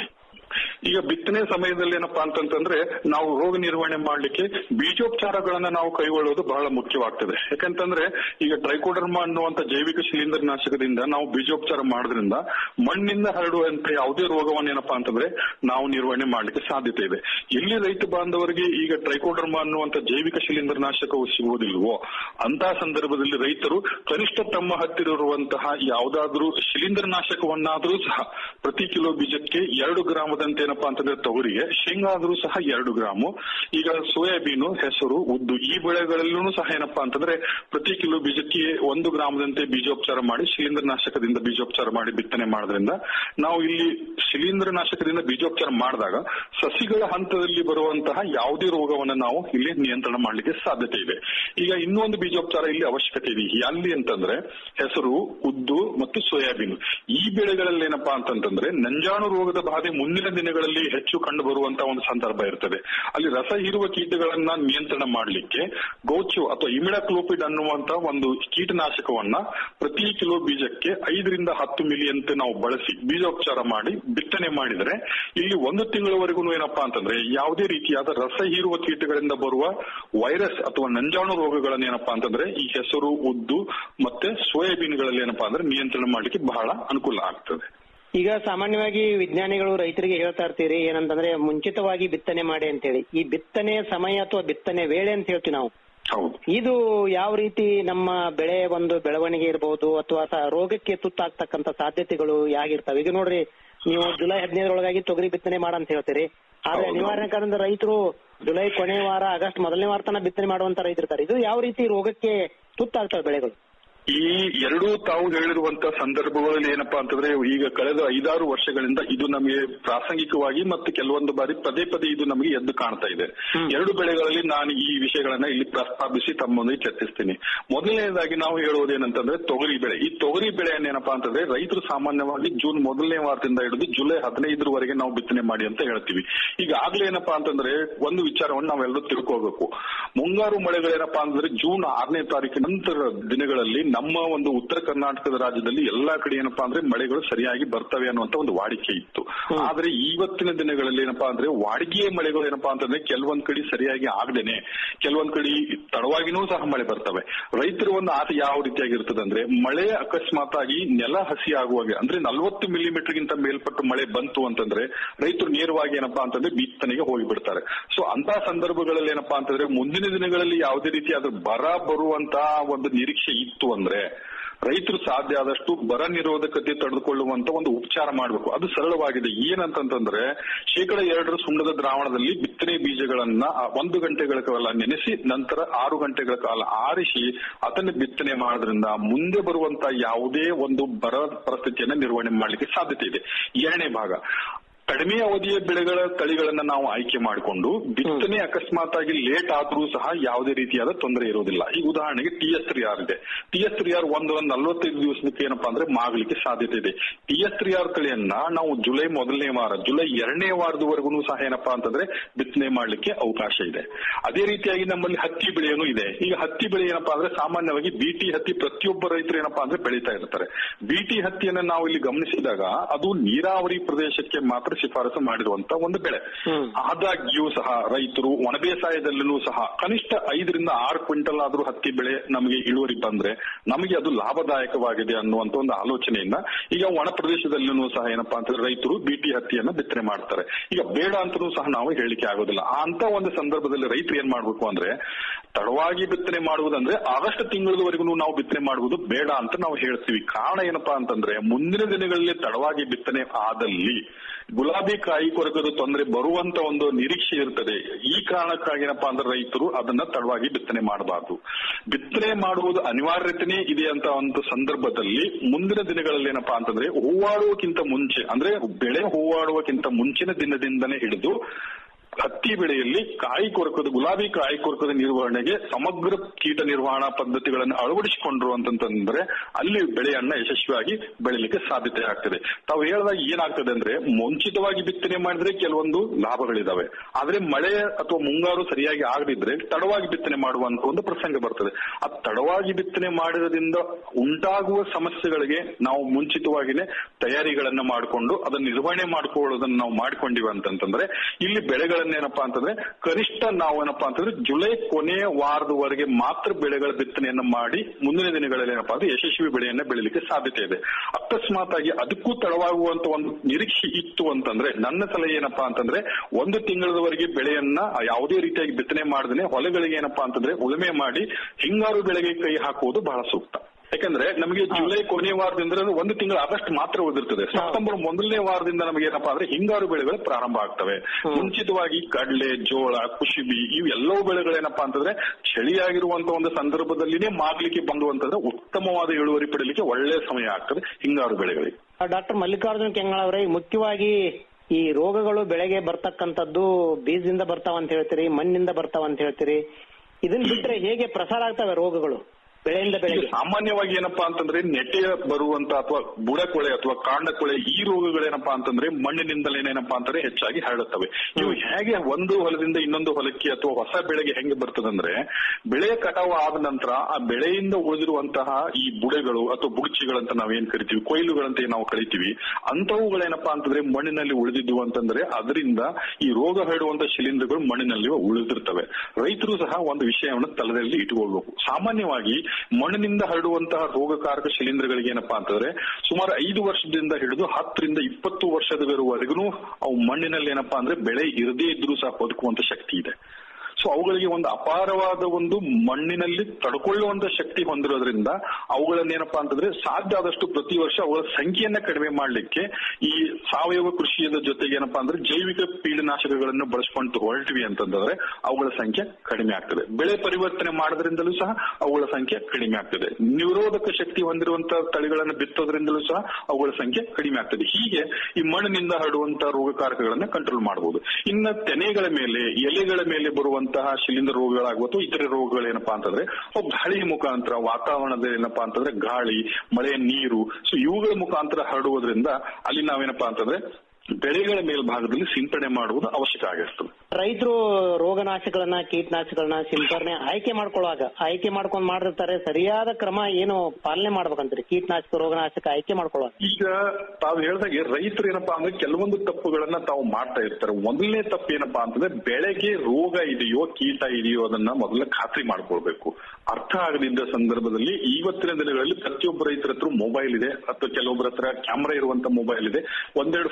Speaker 8: ಈಗ ಬಿತ್ತನೆ ಸಮಯದಲ್ಲಿ ಏನಪ್ಪಾ ಅಂತಂತಂದ್ರೆ ನಾವು ರೋಗ ನಿರ್ವಹಣೆ ಮಾಡ್ಲಿಕ್ಕೆ ಬೀಜೋಪಚಾರಗಳನ್ನ ನಾವು ಕೈಗೊಳ್ಳುವುದು ಬಹಳ ಮುಖ್ಯವಾಗ್ತದೆ ಯಾಕಂತಂದ್ರೆ ಈಗ ಟ್ರೈಕೋಡರ್ಮಾ ಅನ್ನುವಂತ ಜೈವಿಕ ಶಿಲೀಂಧ್ರ ನಾಶಕದಿಂದ ನಾವು ಬೀಜೋಪಚಾರ ಮಾಡೋದ್ರಿಂದ ಮಣ್ಣಿಂದ ಹರಡುವಂತ ಯಾವುದೇ ರೋಗವನ್ನ ಏನಪ್ಪಾ ಅಂತಂದ್ರೆ ನಾವು ನಿರ್ವಹಣೆ ಮಾಡ್ಲಿಕ್ಕೆ ಸಾಧ್ಯತೆ ಇದೆ ಎಲ್ಲಿ ರೈತ ಬಾಂಧವರಿಗೆ ಈಗ ಟ್ರೈಕೋಡರ್ಮಾ ಅನ್ನುವಂತ ಜೈವಿಕ ಶಿಲೀಂಧ್ರ ನಾಶಕವು ಸಿಗುವುದಿಲ್ವೋ ಅಂತಹ ಸಂದರ್ಭದಲ್ಲಿ ರೈತರು ಕನಿಷ್ಠ ತಮ್ಮ ಹತ್ತಿರ ಇರುವಂತಹ ಯಾವುದಾದ್ರೂ ಶಿಲೀಂಧ್ರ ನಾಶಕವನ್ನಾದ್ರೂ ಸಹ ಪ್ರತಿ ಕಿಲೋ ಬೀಜಕ್ಕೆ ಎರಡು ಗ್ರಾಮದಂತೆ ಏನಪ್ಪಾ ಅಂತಂದ್ರೆ ತೊಗರಿಗೆ ಶೇಂಗಾ ಆದ್ರೂ ಸಹ ಎರಡು ಗ್ರಾಮು ಈಗ ಸೋಯಾಬೀನು ಹೆಸರು ಉದ್ದು ಈ ಬೆಳೆಗಳಲ್ಲೂ ಸಹ ಏನಪ್ಪಾ ಅಂತಂದ್ರೆ ಪ್ರತಿ ಕಿಲೋ ಬೀಜಕ್ಕೆ ಒಂದು ಗ್ರಾಮದಂತೆ ಬೀಜೋಪಚಾರ ಮಾಡಿ ಶಿಲೀಂಧ್ರ ನಾಶಕದಿಂದ ಬೀಜೋಪಚಾರ ಮಾಡಿ ಬಿತ್ತನೆ ಮಾಡೋದ್ರಿಂದ ನಾವು ಇಲ್ಲಿ ಶಿಲೀಂಧ್ರ ನಾಶಕದಿಂದ ಬೀಜೋಪಚಾರ ಮಾಡಿದಾಗ ಸಸಿಗಳ ಹಂತದಲ್ಲಿ ಬರುವಂತಹ ಯಾವುದೇ ರೋಗವನ್ನ ನಾವು ಇಲ್ಲಿ ನಿಯಂತ್ರಣ ಮಾಡ್ಲಿಕ್ಕೆ ಸಾಧ್ಯತೆ ಇದೆ ಈಗ ಇನ್ನೊಂದು ಬೀಜೋಪಚಾರ ಇಲ್ಲಿ ಅವಶ್ಯಕತೆ ಇದೆ ಅಲ್ಲಿ ಅಂತಂದ್ರೆ ಹೆಸರು ಉದ್ದು ಮತ್ತು ಸೋಯಾಬೀನ್ ಈ ಬೆಳೆಗಳಲ್ಲಿ ಏನಪ್ಪಾ ಅಂತಂತಂದ್ರೆ ನಂಜಾಣು ರೋಗದ ಬಾಧೆ ಮುಂದಿನ ದಿನಗಳಲ್ಲಿ ಹೆಚ್ಚು ಕಂಡು ಬರುವಂತಹ ಒಂದು ಸಂದರ್ಭ ಇರ್ತದೆ ಅಲ್ಲಿ ರಸ ಹೀರುವ ಕೀಟಗಳನ್ನ ನಿಯಂತ್ರಣ ಮಾಡಲಿಕ್ಕೆ ಗೌಚು ಅಥವಾ ಇಮಿಡಾಕ್ಲೋಪಿಡ್ ಅನ್ನುವಂತ ಒಂದು ಕೀಟನಾಶಕವನ್ನ ಪ್ರತಿ ಕಿಲೋ ಬೀಜಕ್ಕೆ ಐದರಿಂದ ಹತ್ತು ಮಿಲಿ ಅಂತ ನಾವು ಬಳಸಿ ಬೀಜೋಪಚಾರ ಮಾಡಿ ಬಿತ್ತನೆ ಮಾಡಿದರೆ ಇಲ್ಲಿ ಒಂದು ತಿಂಗಳವರೆಗೂ ಏನಪ್ಪಾ ಅಂತಂದ್ರೆ ಯಾವುದೇ ರೀತಿಯಾದ ರಸ ಹೀರುವ ಕೀಟಗಳಿಂದ ಬರುವ ವೈರಸ್ ಅಥವಾ ನಂಜಾಣು ರೋಗಗಳನ್ನ ಏನಪ್ಪಾ ಅಂತಂದ್ರೆ ಈ ಹೆಸರು ಉದ್ದು ಮತ್ತೆ ಸೋಯಾಬೀನ್ಗಳಲ್ಲಿ ಏನಪ್ಪಾ ಅಂದ್ರೆ ನಿಯಂತ್ರಣ ಮಾಡ್ಲಿಕ್ಕೆ ಬಹಳ ಅನುಕೂಲ ಆಗ್ತದೆ
Speaker 7: ಈಗ ಸಾಮಾನ್ಯವಾಗಿ ವಿಜ್ಞಾನಿಗಳು ರೈತರಿಗೆ ಹೇಳ್ತಾ ಇರ್ತೀರಿ ಏನಂತಂದ್ರೆ ಮುಂಚಿತವಾಗಿ ಬಿತ್ತನೆ ಮಾಡಿ ಅಂತೇಳಿ ಈ ಬಿತ್ತನೆ ಸಮಯ ಅಥವಾ ಬಿತ್ತನೆ ವೇಳೆ ಅಂತ ಹೇಳ್ತೀವಿ ನಾವು
Speaker 8: ಹೌದು
Speaker 7: ಇದು ಯಾವ ರೀತಿ ನಮ್ಮ ಬೆಳೆ ಒಂದು ಬೆಳವಣಿಗೆ ಇರಬಹುದು ಅಥವಾ ಸ- ರೋಗಕ್ಕೆ ತುತ್ತಾಗ್ತಕ್ಕಂತ ಸಾಧ್ಯತೆಗಳು ಯಾಗಿರ್ತವೆ ಈಗ ನೋಡ್ರಿ ನೀವು ಜುಲೈ ಹದಿನೈದರೊಳಗಾಗಿ ತೊಗರಿ ಬಿತ್ತನೆ ಮಾಡ ಅಂತ ಹೇಳ್ತೀರಿ ಆದ್ರೆ
Speaker 8: ಹೌದು.
Speaker 7: ಅನಿವಾರ್ಯ ಕಾರಣದಿಂದ ರೈತರು ಜುಲೈ ಕೊನೆ ವಾರ ಆಗಸ್ಟ್ ಮೊದಲನೇ ವಾರ ತನಕ ಬಿತ್ತನೆ ಮಾಡುವಂತ ರೈತರಿರ್ತಾರೆ ಇದು ಯಾವ ರೀತಿ ರೋಗಕ್ಕೆ ತುತ್ತಾಗ್ತವೆ ಬೆಳೆಗಳು
Speaker 8: ಈ ಎರಡೂ ತಾವು ಹೇಳಿರುವಂತ ಸಂದರ್ಭಗಳಲ್ಲಿ ಏನಪ್ಪಾ ಅಂತಂದ್ರೆ ಈಗ ಕಳೆದ ಐದಾರು ವರ್ಷಗಳಿಂದ ಇದು ನಮಗೆ ಪ್ರಾಸಂಗಿಕವಾಗಿ ಮತ್ತು ಕೆಲವೊಂದು ಬಾರಿ ಪದೇ ಪದೇ ಇದು ನಮಗೆ ಎದ್ದು ಕಾಣ್ತಾ ಇದೆ ಎರಡು ಬೆಳೆಗಳಲ್ಲಿ ನಾನು ಈ ವಿಷಯಗಳನ್ನ ಇಲ್ಲಿ ಪ್ರಸ್ತಾಪಿಸಿ ತಮ್ಮೊಂದಿಗೆ ಚರ್ಚಿಸ್ತೀನಿ ಮೊದಲನೇದಾಗಿ ನಾವು ಹೇಳುವುದೇನಂತಂದ್ರೆ ತೊಗರಿ ಬೆಳೆ ಈ ತೊಗರಿ ಬೆಳೆಯನ್ನ ಏನಪ್ಪಾ ಅಂತಂದ್ರೆ ರೈತರು ಸಾಮಾನ್ಯವಾಗಿ ಜೂನ್ ಮೊದಲನೇ ವಾರದಿಂದ ಹಿಡಿದು ಜುಲೈ ಹದಿನೈದರವರೆಗೆ ನಾವು ಬಿತ್ತನೆ ಮಾಡಿ ಅಂತ ಹೇಳ್ತೀವಿ ಈಗ ಆಗ್ಲೇ ಏನಪ್ಪಾ ಅಂತಂದ್ರೆ ಒಂದು ವಿಚಾರವನ್ನು ನಾವೆಲ್ಲರೂ ತಿಳ್ಕೋಬೇಕು ಮುಂಗಾರು ಮಳೆಗಳೇನಪ್ಪಾ ಅಂತಂದ್ರೆ ಜೂನ್ ಆರನೇ ತಾರೀಕಿನ ನಂತರ ದಿನಗಳಲ್ಲಿ ನಮ್ಮ ಒಂದು ಉತ್ತರ ಕರ್ನಾಟಕದ ರಾಜ್ಯದಲ್ಲಿ ಎಲ್ಲಾ ಕಡೆ ಏನಪ್ಪಾ ಅಂದ್ರೆ ಮಳೆಗಳು ಸರಿಯಾಗಿ ಬರ್ತವೆ ಅನ್ನುವಂತ ಒಂದು ವಾಡಿಕೆ ಇತ್ತು ಆದ್ರೆ ಇವತ್ತಿನ ದಿನಗಳಲ್ಲಿ ಏನಪ್ಪಾ ಅಂದ್ರೆ ವಾಡಿಕೆಯ ಮಳೆಗಳು ಏನಪ್ಪಾ ಅಂತಂದ್ರೆ ಕೆಲವೊಂದ್ ಕಡೆ ಸರಿಯಾಗಿ ಆಗದೇನೆ ಕೆಲವೊಂದ್ ಕಡೆ ತಡವಾಗಿನೂ ಸಹ ಮಳೆ ಬರ್ತವೆ ರೈತರ ಒಂದು ಆಸೆ ಯಾವ ರೀತಿಯಾಗಿರ್ತದೆ ಅಂದ್ರೆ ಮಳೆ ಅಕಸ್ಮಾತ್ ಆಗಿ ನೆಲ ಹಸಿ ಆಗುವಾಗ ಅಂದ್ರೆ ನಲವತ್ತು ಮಿಲಿಮೀಟರ್ ಗಿಂತ ಮೇಲ್ಪಟ್ಟು ಮಳೆ ಬಂತು ಅಂತಂದ್ರೆ ರೈತರು ನೇರವಾಗಿ ಏನಪ್ಪಾ ಅಂತಂದ್ರೆ ಬಿತ್ತನೆಗೆ ಹೋಗಿ ಬಿಡ್ತಾರೆ ಸೊ ಅಂತ ಸಂದರ್ಭಗಳಲ್ಲಿ ಏನಪ್ಪಾ ಅಂತಂದ್ರೆ ಮುಂದಿನ ದಿನಗಳಲ್ಲಿ ಯಾವುದೇ ರೀತಿಯಾದ ಬರ ಬರುವಂತಹ ಒಂದು ನಿರೀಕ್ಷೆ ಇತ್ತು ಅಂದ್ರೆ ರೈತರು ಸಾಧ್ಯ ಆದಷ್ಟು ಬರ ನಿರೋಧಕತೆ ತಡೆದುಕೊಳ್ಳುವಂತ ಒಂದು ಉಪಚಾರ ಮಾಡಬೇಕು ಅದು ಸರಳವಾಗಿದೆ ಏನಂತಂತಂದ್ರೆ ಶೇಕಡ ಎರಡರ ಸುಣ್ಣದ ದ್ರಾವಣದಲ್ಲಿ ಬಿತ್ತನೆ ಬೀಜಗಳನ್ನ ಆ ಒಂದು ಗಂಟೆಗಳ ಕಾಲ ನೆನೆಸಿ ನಂತರ ಆರು ಗಂಟೆಗಳ ಕಾಲ ಆರಿಸಿ ಅದನ್ನು ಬಿತ್ತನೆ ಮಾಡೋದ್ರಿಂದ ಮುಂದೆ ಬರುವಂತ ಯಾವುದೇ ಒಂದು ಬರ ಪರಿಸ್ಥಿತಿಯನ್ನ ನಿರ್ವಹಣೆ ಮಾಡಲಿಕ್ಕೆ ಸಾಧ್ಯತೆ ಇದೆ ಎರಡನೇ ಭಾಗ ಕಡಿಮೆ ಅವಧಿಯ ಬೆಳೆಗಳ ತಳಿಗಳನ್ನ ನಾವು ಆಯ್ಕೆ ಮಾಡಿಕೊಂಡು ಬಿತ್ತನೆ ಅಕಸ್ಮಾತ್ ಆಗಿ ಲೇಟ್ ಆದ್ರೂ ಸಹ ಯಾವುದೇ ರೀತಿಯಾದ ತೊಂದರೆ ಇರೋದಿಲ್ಲ ಈಗ ಉದಾಹರಣೆಗೆ ಟಿ ಎಸ್ ತ್ರೀ ಆರ್ ಇದೆ ಟಿ ಎಸ್ ತ್ರೀ ಆರ್ ಒಂದು ನಲವತ್ತೈದು ದಿವಸಕ್ಕೆ ಏನಪ್ಪಾ ಅಂದ್ರೆ ಮಾಗಲಿಕ್ಕೆ ಸಾಧ್ಯತೆ ಇದೆ ಟಿ ಎಸ್ ತ್ರೀ ಆರ್ ತಳಿಯನ್ನ ನಾವು ಜುಲೈ ಮೊದಲನೇ ವಾರ ಜುಲೈ ಎರಡನೇ ವಾರದವರೆಗೂ ಸಹ ಏನಪ್ಪಾ ಅಂತಂದ್ರೆ ಬಿತ್ತನೆ ಮಾಡ್ಲಿಕ್ಕೆ ಅವಕಾಶ ಇದೆ ಅದೇ ರೀತಿಯಾಗಿ ನಮ್ಮಲ್ಲಿ ಹತ್ತಿ ಬೆಳೆಯನ್ನು ಇದೆ ಈಗ ಹತ್ತಿ ಬೆಳೆ ಏನಪ್ಪಾ ಅಂದ್ರೆ ಸಾಮಾನ್ಯವಾಗಿ ಬಿಟಿ ಹತ್ತಿ ಪ್ರತಿಯೊಬ್ಬ ರೈತರು ಏನಪ್ಪಾ ಅಂದ್ರೆ ಬೆಳೀತಾ ಇರ್ತಾರೆ ಬಿಟಿ ಹತ್ತಿಯನ್ನ ನಾವು ಇಲ್ಲಿ ಗಮನಿಸಿದಾಗ ಅದು ನೀರಾವರಿ ಪ್ರದೇಶಕ್ಕೆ ಮಾತ್ರ ಶಿಫಾರಸು ಮಾಡಿರುವಂತ ಒಂದು ಬೆಳೆ ಆದಾಗ್ಯೂ ಸಹ ರೈತರು ಒಣ ಬೇಸಾಯದಲ್ಲೂ ಸಹ ಕನಿಷ್ಠ ಐದರಿಂದ ಆರು ಕ್ವಿಂಟಲ್ ಆದ್ರೂ ಹತ್ತಿ ಬೆಳೆ ನಮಗೆ ಇಳುವರಿ ಬಂದ್ರೆ ನಮಗೆ ಅದು ಲಾಭದಾಯಕವಾಗಿದೆ ಅನ್ನುವಂತ ಒಂದು ಆಲೋಚನೆಯಿಂದ ಈಗ ಒಣ ಪ್ರದೇಶದಲ್ಲೂ ಸಹ ಏನಪ್ಪಾ ಅಂತಂದ್ರೆ ರೈತರು ಬಿಟಿ ಹತ್ತಿಯನ್ನ ಬಿತ್ತನೆ ಮಾಡ್ತಾರೆ ಈಗ ಬೇಡ ಅಂತಲೂ ಸಹ ನಾವು ಹೇಳಿಕೆ ಆಗೋದಿಲ್ಲ ಅಂತ ಒಂದು ಸಂದರ್ಭದಲ್ಲಿ ರೈತರು ಏನ್ ಮಾಡ್ಬೇಕು ಅಂದ್ರೆ ತಡವಾಗಿ ಬಿತ್ತನೆ ಮಾಡುವುದಂದ್ರೆ ಆಗಸ್ಟ್ ತಿಂಗಳವರೆಗೂ ನಾವು ಬಿತ್ತನೆ ಮಾಡುವುದು ಬೇಡ ಅಂತ ನಾವು ಹೇಳ್ತೀವಿ ಕಾರಣ ಏನಪ್ಪಾ ಅಂತಂದ್ರೆ ಮುಂದಿನ ದಿನಗಳಲ್ಲಿ ತಡವಾಗಿ ಬಿತ್ತನೆ ಆದಲ್ಲಿ ಗುಲಾಬಿ ಕಾಯಿ ಕೊರಕದ ತೊಂದರೆ ಬರುವಂತ ಒಂದು ನಿರೀಕ್ಷೆ ಇರ್ತದೆ ಈ ಕಾರಣಕ್ಕಾಗಿ ಏನಪ್ಪಾ ಅಂದ್ರೆ ರೈತರು ಅದನ್ನ ತಡವಾಗಿ ಬಿತ್ತನೆ ಮಾಡಬಾರ್ದು ಬಿತ್ತನೆ ಮಾಡುವುದು ಅನಿವಾರ್ಯತೆನೇ ಇದೆ ಅಂತ ಒಂದು ಸಂದರ್ಭದಲ್ಲಿ ಮುಂದಿನ ದಿನಗಳಲ್ಲಿ ಏನಪ್ಪಾ ಅಂತಂದ್ರೆ ಹೂವಾಡುವಕ್ಕಿಂತ ಮುಂಚೆ ಅಂದ್ರೆ ಬೆಳೆ ಹೂವಾಡುವಕ್ಕಿಂತ ಮುಂಚಿನ ದಿನದಿಂದನೇ ಹಿಡಿದು ಹತ್ತಿ ಬೆಳೆಯಲ್ಲಿ ಕಾಯಿ ಕೊರಕದ ಗುಲಾಬಿ ಕಾಯಿ ಕೊರಕದ ನಿರ್ವಹಣೆಗೆ ಸಮಗ್ರ ಕೀಟ ನಿರ್ವಹಣಾ ಪದ್ಧತಿಗಳನ್ನು ಅಳವಡಿಸಿಕೊಂಡ್ರು ಅಂತಂತಂದ್ರೆ ಅಲ್ಲಿ ಬೆಳೆಯನ್ನ ಯಶಸ್ವಿಯಾಗಿ ಬೆಳಿಲಿಕ್ಕೆ ಸಾಧ್ಯತೆ ಆಗ್ತದೆ ತಾವು ಹೇಳಿದಾಗ ಏನಾಗ್ತದೆ ಅಂದ್ರೆ ಮುಂಚಿತವಾಗಿ ಬಿತ್ತನೆ ಮಾಡಿದ್ರೆ ಕೆಲವೊಂದು ಲಾಭಗಳಿದಾವೆ ಆದ್ರೆ ಮಳೆ ಅಥವಾ ಮುಂಗಾರು ಸರಿಯಾಗಿ ಆಗದಿದ್ರೆ ತಡವಾಗಿ ಬಿತ್ತನೆ ಮಾಡುವಂತ ಒಂದು ಪ್ರಸಂಗ ಬರ್ತದೆ ಆ ತಡವಾಗಿ ಬಿತ್ತನೆ ಮಾಡಿದ್ರಿಂದ ಉಂಟಾಗುವ ಸಮಸ್ಯೆಗಳಿಗೆ ನಾವು ಮುಂಚಿತವಾಗಿನೇ ತಯಾರಿಗಳನ್ನ ಮಾಡಿಕೊಂಡು ಅದನ್ನ ನಿರ್ವಹಣೆ ಮಾಡ್ಕೊಳ್ಳೋದನ್ನ ನಾವು ಮಾಡ್ಕೊಂಡಿವಿ ಅಂತಂತಂದ್ರೆ ಇಲ್ಲಿ ಬೆಳೆಗಳನ್ನೇನಪ್ಪಾ ಅಂತಂದ್ರೆ ಕನಿಷ್ಠ ನಾವು ಏನಪ್ಪಾ ಅಂತಂದ್ರೆ ಜುಲೈ ಕೊನೆಯ ವಾರದವರೆಗೆ ಮಾತ್ರ ಬೆಳೆಗಳ ಬಿತ್ತನೆಯನ್ನ ಮಾಡಿ ಮುಂದಿನ ದಿನಗಳಲ್ಲಿ ಏನಪ್ಪಾ ಅಂದ್ರೆ ಯಶಸ್ವಿ ಬೆಳೆಯನ್ನ ಬೆಳಿಲಿಕ್ಕೆ ಸಾಧ್ಯತೆ ಇದೆ ಅಕಸ್ಮಾತ್ ಆಗಿ ಅದಕ್ಕೂ ತಡವಾಗುವಂತ ಒಂದು ನಿರೀಕ್ಷೆ ಇತ್ತು ಅಂತಂದ್ರೆ ನನ್ನ ಸಲಹೆ ಏನಪ್ಪಾ ಅಂತಂದ್ರೆ ಒಂದು ತಿಂಗಳವರೆಗೆ ಬೆಳೆಯನ್ನ ಯಾವುದೇ ರೀತಿಯಾಗಿ ಬಿತ್ತನೆ ಮಾಡದೇನೆ ಹೊಲಗಳಿಗೆ ಏನಪ್ಪಾ ಅಂತಂದ್ರೆ ಉಳುಮೆ ಮಾಡಿ ಹಿಂಗಾರು ಬೆಳೆಗೆ ಕೈ ಹಾಕುವುದು ಬಹಳ ಸೂಕ್ತ ಯಾಕಂದ್ರೆ ನಮಗೆ ಜುಲೈ ಕೊನೆಯ ವಾರದಿಂದ ಒಂದು ತಿಂಗಳು ಆಗಸ್ಟ್ ಮಾತ್ರ ಉಳಿದಿರ್ತದೆ ಸೆಪ್ಟೆಂಬರ್ ಮೊದಲನೇ ವಾರದಿಂದ ನಮಗೆ ಏನಪ್ಪಾ ಅಂದ್ರೆ ಹಿಂಗಾರು ಬೆಳೆಗಳು ಪ್ರಾರಂಭ ಆಗ್ತವೆ ಮುಂಚಿತವಾಗಿ ಕಡಲೆ ಜೋಳ ಕುಶಿಬಿ ಇವೆಲ್ಲವೂ ಬೆಳೆಗಳೇನಪ್ಪಾ ಅಂತಂದ್ರೆ ಚಳಿಯಾಗಿರುವಂತ ಒಂದು ಸಂದರ್ಭದಲ್ಲಿನೇ ಮಾಗ್ಲಿಕ್ಕೆ ಬಂದು ಅಂತಂದ್ರೆ ಉತ್ತಮವಾದ ಇಳುವರಿ ಪಡೆಯಲಿಕ್ಕೆ ಒಳ್ಳೆ ಸಮಯ ಆಗ್ತದೆ ಹಿಂಗಾರು ಬೆಳೆಗಳಿಗೆ
Speaker 7: ಡಾಕ್ಟರ್ ಮಲ್ಲಿಕಾರ್ಜುನ್ ಕೆಂಗಳ ಅವರೇ ಮುಖ್ಯವಾಗಿ ಈ ರೋಗಗಳು ಬೆಳೆಗೆ ಬರ್ತಕ್ಕಂಥದ್ದು ಬೀಜದಿಂದ ಬರ್ತಾವ ಅಂತ ಹೇಳ್ತೀರಿ ಮಣ್ಣಿಂದ ಬರ್ತಾವ ಅಂತ ಹೇಳ್ತೀರಿ ಇದನ್ನ ಬಿಟ್ರೆ ಹೇಗೆ ಪ್ರಸಾರ ಆಗ್ತವೆ ರೋಗಗಳು ಬೆಳೆಯಿಂದ
Speaker 8: ಈಗ
Speaker 7: ಬೆಳೆಗೆ
Speaker 8: ಸಾಮಾನ್ಯವಾಗಿ ಏನಪ್ಪಾ ಅಂತಂದ್ರೆ ನೆಟೆ ಬರುವಂತ ಅಥವಾ ಬುಡಕೊಳೆ ಅಥವಾ ಕಾಂಡಕೊಳೆ ಈ ರೋಗಗಳೇನಪ್ಪಾ ಅಂತಂದ್ರೆ ಮಣ್ಣಿನಿಂದಲೇನೇನಪ್ಪಾ ಅಂತಂದ್ರೆ ಹೆಚ್ಚಾಗಿ ಹರಡುತ್ತವೆ ಇವು ಹೇಗೆ ಒಂದು ಹೊಲದಿಂದ ಇನ್ನೊಂದು ಹೊಲಕ್ಕೆ ಅಥವಾ ಹೊಸ ಬೆಳೆಗೆ ಹೆಂಗೆ ಬರ್ತದಂದ್ರೆ ಬೆಳೆ ಕಟಾವು ಆದ ನಂತರ ಆ ಬೆಳೆಯಿಂದ ಉಳಿದಿರುವಂತಹ ಈ ಬುಡೆಗಳು ಅಥವಾ ಬುಡ್ಚಿಗಳಂತ ನಾವೇನ್ ಕರಿತೀವಿ ಕೊಯ್ಲುಗಳಂತ ಏನ್ ನಾವು ಕರಿತೀವಿ ಅಂತವುಗಳೇನಪ್ಪಾ ಅಂತಂದ್ರೆ ಮಣ್ಣಿನಲ್ಲಿ ಉಳಿದಿದ್ವು ಅಂತಂದ್ರೆ ಅದರಿಂದ ಈ ರೋಗ ಹರಡುವಂತ ಶಿಲೀಂಧ್ರಗಳು ಮಣ್ಣಿನಲ್ಲಿ ಉಳಿದಿರ್ತವೆ ರೈತರು ಸಹ ಒಂದು ವಿಷಯವನ್ನು ತಲೆಯಲ್ಲಿ ಇಟ್ಟುಕೊಳ್ಬೇಕು ಸಾಮಾನ್ಯವಾಗಿ ಮಣ್ಣಿನಿಂದ ಹರಡುವಂತಹ ರೋಗಕಾರಕ ಶಿಲೀಂಧ್ರಗಳಿಗೆ ಏನಪ್ಪಾ ಅಂತಂದ್ರೆ ಸುಮಾರು ಐದು ವರ್ಷದಿಂದ ಹಿಡಿದು ಹತ್ತರಿಂದ ಇಪ್ಪತ್ತು ವರ್ಷದವರೆಗೂ ಅವು ಮಣ್ಣಿನಲ್ಲಿ ಏನಪ್ಪಾ ಅಂದ್ರೆ ಬೆಳೆ ಇರದೇ ಇದ್ರೂ ಸಹ ಬದುಕುವಂತ ಶಕ್ತಿ ಇದೆ ಸೊ ಅವುಗಳಿಗೆ ಒಂದು ಅಪಾರವಾದ ಒಂದು ಮಣ್ಣಿನಲ್ಲಿ ತಡ್ಕೊಳ್ಳುವಂತ ಶಕ್ತಿ ಹೊಂದಿರೋದ್ರಿಂದ ಅವುಗಳನ್ನೇನಪ್ಪಾ ಅಂತಂದ್ರೆ ಸಾಧ್ಯ ಆದಷ್ಟು ಪ್ರತಿ ವರ್ಷ ಅವುಗಳ ಸಂಖ್ಯೆಯನ್ನ ಕಡಿಮೆ ಮಾಡ್ಲಿಕ್ಕೆ ಈ ಸಾವಯವ ಕೃಷಿಯ ಜೊತೆಗೆ ಏನಪ್ಪಾ ಅಂದ್ರೆ ಜೈವಿಕ ಕೀಟನಾಶಕಗಳನ್ನು ಬಳಸ್ಕೊಂಡು ಹೊರಟಿವಿ ಅಂತಂದ್ರೆ ಅವುಗಳ ಸಂಖ್ಯೆ ಕಡಿಮೆ ಆಗ್ತದೆ ಬೆಳೆ ಪರಿವರ್ತನೆ ಮಾಡೋದ್ರಿಂದಲೂ ಸಹ ಅವುಗಳ ಸಂಖ್ಯೆ ಕಡಿಮೆ ಆಗ್ತದೆ ನಿರೋಧಕ ಶಕ್ತಿ ಹೊಂದಿರುವಂತಹ ತಳಿಗಳನ್ನು ಬಿತ್ತೋದ್ರಿಂದಲೂ ಸಹ ಅವುಗಳ ಸಂಖ್ಯೆ ಕಡಿಮೆ ಆಗ್ತದೆ ಹೀಗೆ ಈ ಮಣ್ಣಿನಿಂದ ಹರಡುವಂತಹ ರೋಗಕಾರಕಗಳನ್ನ ಕಂಟ್ರೋಲ್ ಮಾಡಬಹುದು ಇನ್ನ ತೆನೆಗಳ ಮೇಲೆ ಎಲೆಗಳ ಮೇಲೆ ಬರುವಂತಹ ಶಿಲೀಂಧ್ರ ರೋಗಗಳಾಗುವ ಅಥವಾ ಇತರೆ ರೋಗಗಳೇನಪ್ಪಾ ಅಂತಂದ್ರೆ ಅವು ಗಾಳಿ ಮುಖಾಂತರ ವಾತಾವರಣದಲ್ಲಿ ಏನಪ್ಪಾ ಅಂತಂದ್ರೆ ಗಾಳಿ ಮಳೆ ನೀರು ಸೊ ಇವುಗಳ ಮುಖಾಂತರ ಹರಡುವುದರಿಂದ ಅಲ್ಲಿ ನಾವೇನಪ್ಪಾ ಅಂತಂದ್ರೆ ಬೆಳೆಗಳ ಮೇಲ್ಭಾಗದಲ್ಲಿ ಸಿಂಪಡಣೆ ಮಾಡುವುದು ಅವಶ್ಯಕ ಆಗಿರ್ತದೆ
Speaker 7: ರೈತರು ರೋಗನಾಶಗಳನ್ನ ಕೀಟನಾಶಕಗಳನ್ನ ಸಿಂಪರಣೆ ಆಯ್ಕೆ ಮಾಡ್ಕೊಳ್ಳುವಾಗ ಆಯ್ಕೆ ಮಾಡ್ಕೊಂಡ್ ಮಾಡಿರ್ತಾರೆ ಸರಿಯಾದ ಕ್ರಮ ಏನು ಪಾಲನೆ ಮಾಡ್ಬೇಕಂತೀರಿ ಕೀಟನಾಶಕ ರೋಗನಾಶಕ ಆಯ್ಕೆ ಮಾಡ್ಕೊಳ್ಳುವಾಗ
Speaker 8: ಈಗ ತಾವು ಹೇಳ್ದಾಗೆ ರೈತರು ಏನಪ್ಪಾ ಅಂದ್ರೆ ಕೆಲವೊಂದು ತಪ್ಪುಗಳನ್ನ ತಾವು ಮಾಡ್ತಾ ಇರ್ತಾರೆ ಮೊದಲನೇ ತಪ್ಪು ಏನಪ್ಪಾ ಅಂತಂದ್ರೆ ಬೆಳೆಗೆ ರೋಗ ಇದೆಯೋ ಕೀಟ ಇದೆಯೋ ಅದನ್ನ ಮೊದಲ ಖಾತ್ರಿ ಮಾಡ್ಕೊಳ್ಬೇಕು ಅರ್ಥ ಆಗದಿದ್ದ ಸಂದರ್ಭದಲ್ಲಿ ಇವತ್ತಿನ ದಿನಗಳಲ್ಲಿ ಪ್ರತಿಯೊಬ್ಬ ರೈತರ ಹತ್ರ ಮೊಬೈಲ್ ಇದೆ ಅಥವಾ ಕೆಲವೊಬ್ಬರ ಹತ್ರ ಕ್ಯಾಮ್ರಾ ಇರುವಂತ ಮೊಬೈಲ್ ಇದೆ ಒಂದೆರಡು ಫೋಟೋಗಳ